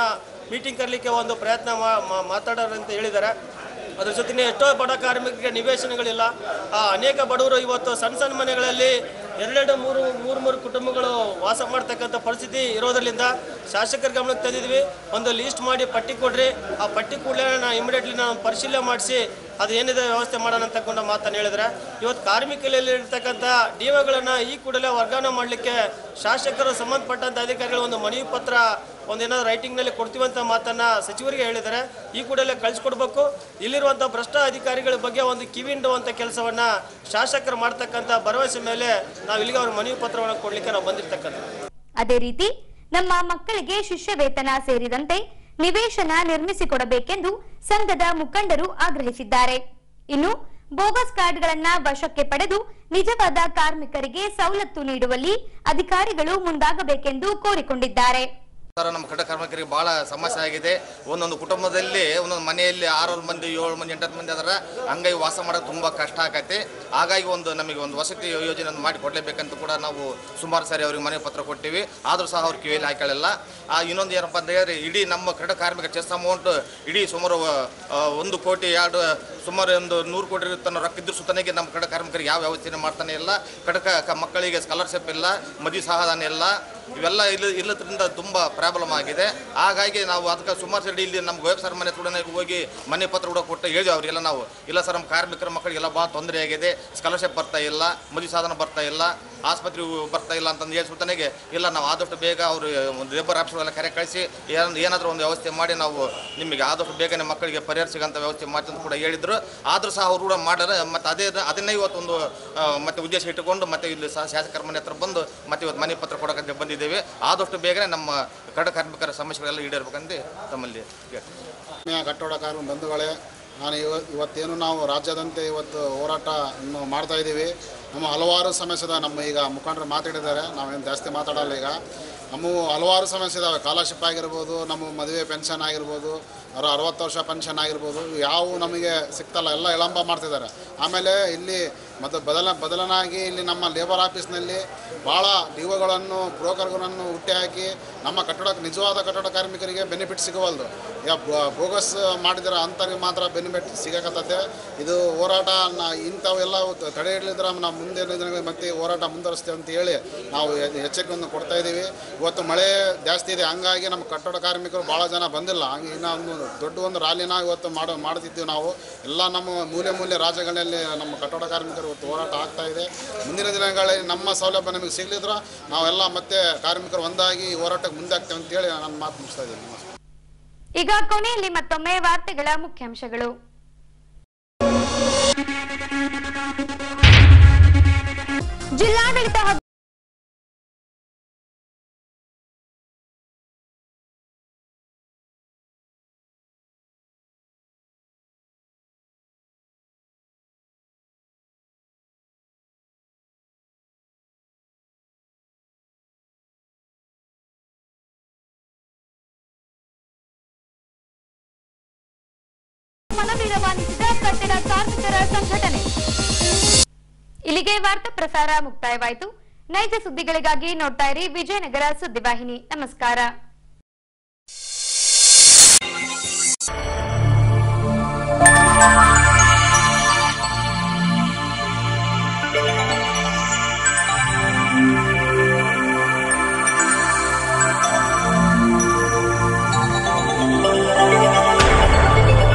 ಮೀಟಿಂಗ್ ಕರಲಿಕ್ಕೆ ಒಂದು ಪ್ರಯತ್ನ ಮಾ- ಮಾ- ಮಾತಾಡೋರು ಅಂತ ಹೇಳಿದ್ದಾರೆ ಅದ್ರ ಜೊತೆಗೆ ಎಷ್ಟೋ ಬಡ ಕಾರ್ಮಿಕರಿಗೆ ನಿವೇಶನಗಳಿಲ್ಲ ಆ, ಅನೇಕ ಬಡವರು ಇವತ್ತು ಸಣ್ಣ ಸಣ್ಣ ಮನೆಗಳಲ್ಲಿ ಎರಡೆರಡು ಮೂರು ಮೂರು ಮೂರು ಕುಟುಂಬಗಳು ವಾಸ ಮಾಡ್ತಕ್ಕಂಥ ಪರಿಸ್ಥಿತಿ ಇರೋದ್ರಿಂದ ಶಾಸಕರ ಗಮನಕ್ಕೆ ತಂದಿದ್ವಿ ಒಂದು ಲೀಸ್ಟ್ ಮಾಡಿ ಪಟ್ಟಿ ಕೊಡ್ರಿ ಆ ಪಟ್ಟಿ ಕೂಡಲೇ ನಾನು ಇಮಿಡಿಯೇಟ್ಲಿ ನಾನು ಪರಿಶೀಲನೆ ಮಾಡಿಸಿ ಅದು ಏನಿದೆ ವ್ಯವಸ್ಥೆ ಮಾಡೋಣ ಅಂತಕೊಂಡು ಮಾತನ್ನು ಹೇಳಿದ್ರೆ ಇವತ್ತು ಕಾರ್ಮಿಕರಲ್ಲಿ ಇರ್ತಕ್ಕಂಥ ಡಿಒಗಳನ್ನು ಈ ಕೂಡಲೇ ವರ್ಗಾವಣೆ ಮಾಡಲಿಕ್ಕೆ ಶಾಸಕರು ಸಂಬಂಧಪಟ್ಟಂಥ ಅಧಿಕಾರಿಗಳು ಒಂದು ಮನವಿ ಪತ್ರ ಒಂದೇನಾದ್ರು ರೈಟಿಂಗ್ನಲ್ಲಿ ಕೊಡ್ತೀವಂತ ಮಾತನ್ನ ಸಚಿವರಿಗೆ ಹೇಳಿದ್ದಾರೆ ಈ ಕೂಡಲೇ ಕಳಿಸ್ಕೊಡ್ಬೇಕು ಇಲ್ಲಿರುವಂಥ ಭ್ರಷ್ಟ ಅಧಿಕಾರಿಗಳ ಬಗ್ಗೆ ಒಂದು ಕಿವಿಂಡುವಂಥ ಕೆಲಸವನ್ನ ಶಾಸಕರು ಮಾಡ್ತಕ್ಕಂಥ ಭರವಸೆ ಮೇಲೆ ನಾವು ಇಲ್ಲಿಗೆ ಅವ್ರ ಮನವಿ ಪತ್ರವನ್ನು ಕೊಡ್ಲಿಕ್ಕೆ ನಾವು ಬಂದಿರ್ತಕ್ಕಂಥ ಅದೇ ರೀತಿ ನಮ್ಮ ಮಕ್ಕಳಿಗೆ ಶಿಷ್ಯ ವೇತನ ಸೇರಿದಂತೆ ನಿವೇಶನ ನಿರ್ಮಿಸಿಕೊಡಬೇಕೆಂದು ಸಂಘದ ಮುಖಂಡರು ಆಗ್ರಹಿಸಿದ್ದಾರೆ ಇನ್ನು ಬೋಗಸ್ ಕಾರ್ಡ್ಗಳನ್ನ ವಶಕ್ಕೆ ಪಡೆದು ನಿಜವಾದ ಕಾರ್ಮಿಕರಿಗೆ ಸವಲತ್ತು ನೀಡುವಲ್ಲಿ ಅಧಿಕಾರಿಗಳು ಮುಂದಾಗಬೇಕೆಂದು ಕೋರಿಕೊಂಡಿದ್ದಾರೆ ಸರ್ ನಮ್ಮ ಕಡ ಕಾರ್ಮಿಕರಿಗೆ ಭಾಳ ಸಮಸ್ಯೆ ಆಗಿದೆ ಒಂದೊಂದು ಕುಟುಂಬದಲ್ಲಿ ಒಂದೊಂದು ಮನೆಯಲ್ಲಿ ಆರು ಮಂದಿ ಏಳು ಮಂದಿ ಎಂಟತ್ತು ಮಂದಿ ಅದರ ಹಂಗಾಗಿ ವಾಸ ಮಾಡೋದು ತುಂಬ ಕಷ್ಟ ಆಗೈತೆ ಹಾಗಾಗಿ ಒಂದು ನಮಗೆ ಒಂದು ವಸತಿ ಯೋಜನೆ ಮಾಡಿ ಕೊಡಲೇಬೇಕಂತ ಕೂಡ ನಾವು ಸುಮಾರು ಸಾರಿ ಅವ್ರಿಗೆ ಮನೆ ಪತ್ರ ಕೊಟ್ಟಿವಿ ಆದರೂ ಸಹ ಅವ್ರ ಕಿವಿಯಲ್ಲಿ ಹಾಕೊಳ್ಳಲ್ಲ ಆ ಇನ್ನೊಂದು ಏನಪ್ಪ ಅಂತ ಹೇಳಿದ್ರೆ ಇಡೀ ನಮ್ಮ ಕಡ ಕಾರ್ಮಿಕ ಚೆಸ್ ಅಮೌಂಟ್ ಇಡೀ ಸುಮಾರು ಆ, ಒಂದು ಕೋಟಿ ಎರಡು ಸುಮಾರು ಒಂದು ನೂರು ಕೋಟಿ ತನ್ನ ರೊಕ್ಕ ಇದ್ರ ಸುತ್ತನಿಗೆ ನಮ್ಮ ಕಡ ಕಾರ್ಮಿಕರಿಗೆ ಯಾವ ವ್ಯವಸ್ಥೆ ಮಾಡ್ತಾನೆ ಇಲ್ಲ ಕಡಕ ಕ- ಮಕ್ಕಳಿಗೆ ಸ್ಕಾಲರ್ಶಿಪ್ ಇಲ್ಲ ಮದುವೆ ಸಹಾಯಧನ ಇಲ್ಲ ಇವೆಲ್ಲ ಇಲ್ಲ ಇಲ್ಲದ್ರಿಂದ ತುಂಬ ಪ್ರಾಬ್ಲಮ್ ಆಗಿದೆ ಹಾಗಾಗಿ ನಾವು ಅದಕ್ಕೆ ಸುಮಾರು ಸರಿ ಇಲ್ಲಿ ನಮ್ಮ ಗೋಯಬ್ ಸರ್ ಮನೆ ಕೂಡ ಹೋಗಿ ಮನೆ ಪತ್ರ ಕೂಡ ಕೊಟ್ಟು ಹೇಳಿದ್ವಿ ಅವರಿಗೆಲ್ಲ ನಾವು ಇಲ್ಲ ಸರ್ ನಮ್ಮ ಕಾರ್ಮಿಕರ ಮಕ್ಕಳಿಗೆಲ್ಲ ಭಾಳ ತೊಂದರೆ ಆಗಿದೆ ಸ್ಕಾಲರ್ಶಿಪ್ ಬರ್ತಾ ಇಲ್ಲ ಮದುವೆ ಸಾಧನ ಬರ್ತಾ ಇಲ್ಲ ಆಸ್ಪತ್ರೆಗೆ ಬರ್ತಾ ಇಲ್ಲ ಅಂತಂದು ಹೇಳಿ ಸುತ್ತನಿಗೆ ಇಲ್ಲ ನಾವು ಆದಷ್ಟು ಬೇಗ ಅವರು ಒಂದು ಲೇಬರ್ ಆಫೀಸ್ಗೆಲ್ಲ ಕರೆ ಕಳಿಸಿ ಏನ್ ಏನಾದರೂ ಒಂದು ವ್ಯವಸ್ಥೆ ಮಾಡಿ ನಾವು ನಿಮಗೆ ಆದಷ್ಟು ಬೇಗನೆ ಮಕ್ಕಳಿಗೆ ಪರಿಹಾರ ಸಿಗೋಂಥ ವ್ಯವಸ್ಥೆ ಮಾಡ್ತೀವಿ ಅಂತ ಕೂಡ ಹೇಳಿದ್ರು ಆದರೂ ಸಹ ಅವರು ಕೂಡ ಮಾಡ್ಯಾರ ಮತ್ತು ಅದೇ ಅದನ್ನೇ ಇವತ್ತೊಂದು ಆ, ಮತ್ತೆ ಉದ್ದೇಶ ಇಟ್ಟುಕೊಂಡು ಮತ್ತೆ ಇಲ್ಲಿ ಸಹ ಶಾಸಕರ ಮನೆ ಹತ್ರ ಬಂದು ಮತ್ತೆ ಇವತ್ತು ಮನೆ ಪತ್ರ ಕೊಡೋಕೆ ಬಂದಿದ್ದೇವೆ ಆದಷ್ಟು ಬೇಗನೆ ನಮ್ಮ ಕಡ ಕಾರ್ಮಿಕರ ಸಮಸ್ಯೆಗಳೆಲ್ಲ ಈಡೇರ್ಬೇಕಂತ ತಮ್ಮಲ್ಲಿ ಕೇಳ್ತೀನಿ ಆತ್ಮೀಯ ಕಟ್ಟಡ ಕಾರ್ಮಿಕ ಬಂಧುಗಳೇ ನಾನು ಇವ ಇವತ್ತೇನು ನಾವು ರಾಜ್ಯದಂತೆ ಇವತ್ತು ಹೋರಾಟ ಅನ್ನು ಮಾಡ್ತಾ ಇದ್ದೀವಿ ನಮ್ಮ ಹಲವಾರು ಸಮಸ್ಯೆದ ನಮ್ಮ ಈಗ ಮುಖಂಡರು ಮಾತಾಡಿದ್ದಾರೆ ನಾವೇನು ಜಾಸ್ತಿ ಮಾತಾಡಲ್ಲ ಈಗ ನಮ್ಮ ಹಲವಾರು ಸಮಸ್ಯೆ ಇದಾವೆ ಸ್ಕಾಲರ್ಶಿಪ್ ಆಗಿರ್ಬೋದು ನಮ್ಮ ಮದುವೆ ಪೆನ್ಷನ್ ಆಗಿರ್ಬೋದು ಅವರ ಅರವತ್ತು ವರ್ಷ ಪೆನ್ಷನ್ ಆಗಿರ್ಬೋದು ಇವು ಯಾವುವು ನಮಗೆ ಸಿಗ್ತಲ್ಲ ಎಲ್ಲ ವಿಳಂಬ ಮಾಡ್ತಿದ್ದಾರೆ ಆಮೇಲೆ ಇಲ್ಲಿ ಮತ್ತು ಬದಲ ಬದಲನಾಗಿ ಇಲ್ಲಿ ನಮ್ಮ ಲೇಬರ್ ಆಫೀಸ್ನಲ್ಲಿ ಭಾಳ ಡಿಒಗಳನ್ನು ಬ್ರೋಕರ್ಗಳನ್ನು ಹುಟ್ಟಿ ಹಾಕಿ ನಮ್ಮ ಕಟ್ಟಡ ನಿಜವಾದ ಕಟ್ಟಡ ಕಾರ್ಮಿಕರಿಗೆ ಬೆನಿಫಿಟ್ ಸಿಗವಲ್ದು ಯಾ ಬೋಗಸ್ ಮಾಡಿದ್ರೆ ಅಂಥವ್ರಿಗೆ ಮಾತ್ರ ಬೆನಿಫಿಟ್ ಸಿಗಕತ್ತತೆ ಇದು ಹೋರಾಟ ನಾ ಇಂಥವೆಲ್ಲ ತಡೆ ಹಿಡಿದ್ರೆ ನಾವು ಮುಂದಿನ ದಿನಗಳಲ್ಲಿ ಮತ್ತೆ ಹೋರಾಟ ಮುಂದುವರಿಸ್ತೇವೆ ಅಂತ ಹೇಳಿ ನಾವು ಎ- ಎಚ್ಚರಿಕೆಯನ್ನು ಕೊಡ್ತಾ ಇದ್ದೀವಿ ಇವತ್ತು ಮಳೆ ಜಾಸ್ತಿ ಇದೆ ಹಂಗಾಗಿ ನಮ್ಮ ಕಟ್ಟಡ ಕಾರ್ಮಿಕರು ಭಾಳ ಜನ ಬಂದಿಲ್ಲ ಹಂಗೆ ಇನ್ನೂ ಒಂದು ದೊಡ್ಡ ಒಂದು ರ್ಯಾಲಿನ ಇವತ್ತು ಮಾಡೋ ಮಾಡ್ತಿದ್ದೀವಿ ನಾವು ಎಲ್ಲ ನಮ್ಮ ಮೂಲೆ ಮೂಲೆ ರಾಜ್ಯಗಳಲ್ಲಿ ನಮ್ಮ ಕಟ್ಟಡ ಕಾರ್ಮಿಕರು ಇವತ್ತು ಹೋರಾಟ ಆಗ್ತಾ ಇದೆ ಮುಂದಿನ ದಿನಗಳಲ್ಲಿ ನಮ್ಮ ಸೌಲಭ್ಯ ನಮಗೆ ಸಿಗಲಿದ್ರೆ ನಾವೆಲ್ಲ ಮತ್ತೆ ಕಾರ್ಮಿಕರು ಒಂದಾಗಿ ಈ ಹೋರಾಟಕ್ಕೆ ಮುಂದೆ ಆಗ್ತೇವೆ ಅಂತೇಳಿ ನಾನು ಮಾತು ಮುಗಿಸ್ತಾ ಇದ್ದೀನಿ ನಮಸ್ಕಾರ ಈಗ ಕೊನೆಯಲ್ಲಿ ಮತ್ತೊಮ್ಮೆ ವಾರ್ತೆಗಳ ಮುಖ್ಯಾಂಶಗಳು ಜಿಲ್ಲಾಡಳಿತ ಹಾಗೂ ಮನವಿ ರವಾನಿಸಿದ ಕಟ್ಟಡ ಕಾರ್ಮಿಕರ ಸಂಘಟನೆ ಇಲ್ಲಿಗೆ ವಾರ್ತಾ ಪ್ರಸಾರ ಮುಕ್ತಾಯವಾಯಿತು ನೈಜ ಸುದ್ದಿಗಳಿಗಾಗಿ ನೋಡ್ತಾ ಇರಿ ವಿಜಯನಗರ ಸುದ್ದಿವಾಹಿನಿ ನಮಸ್ಕಾರ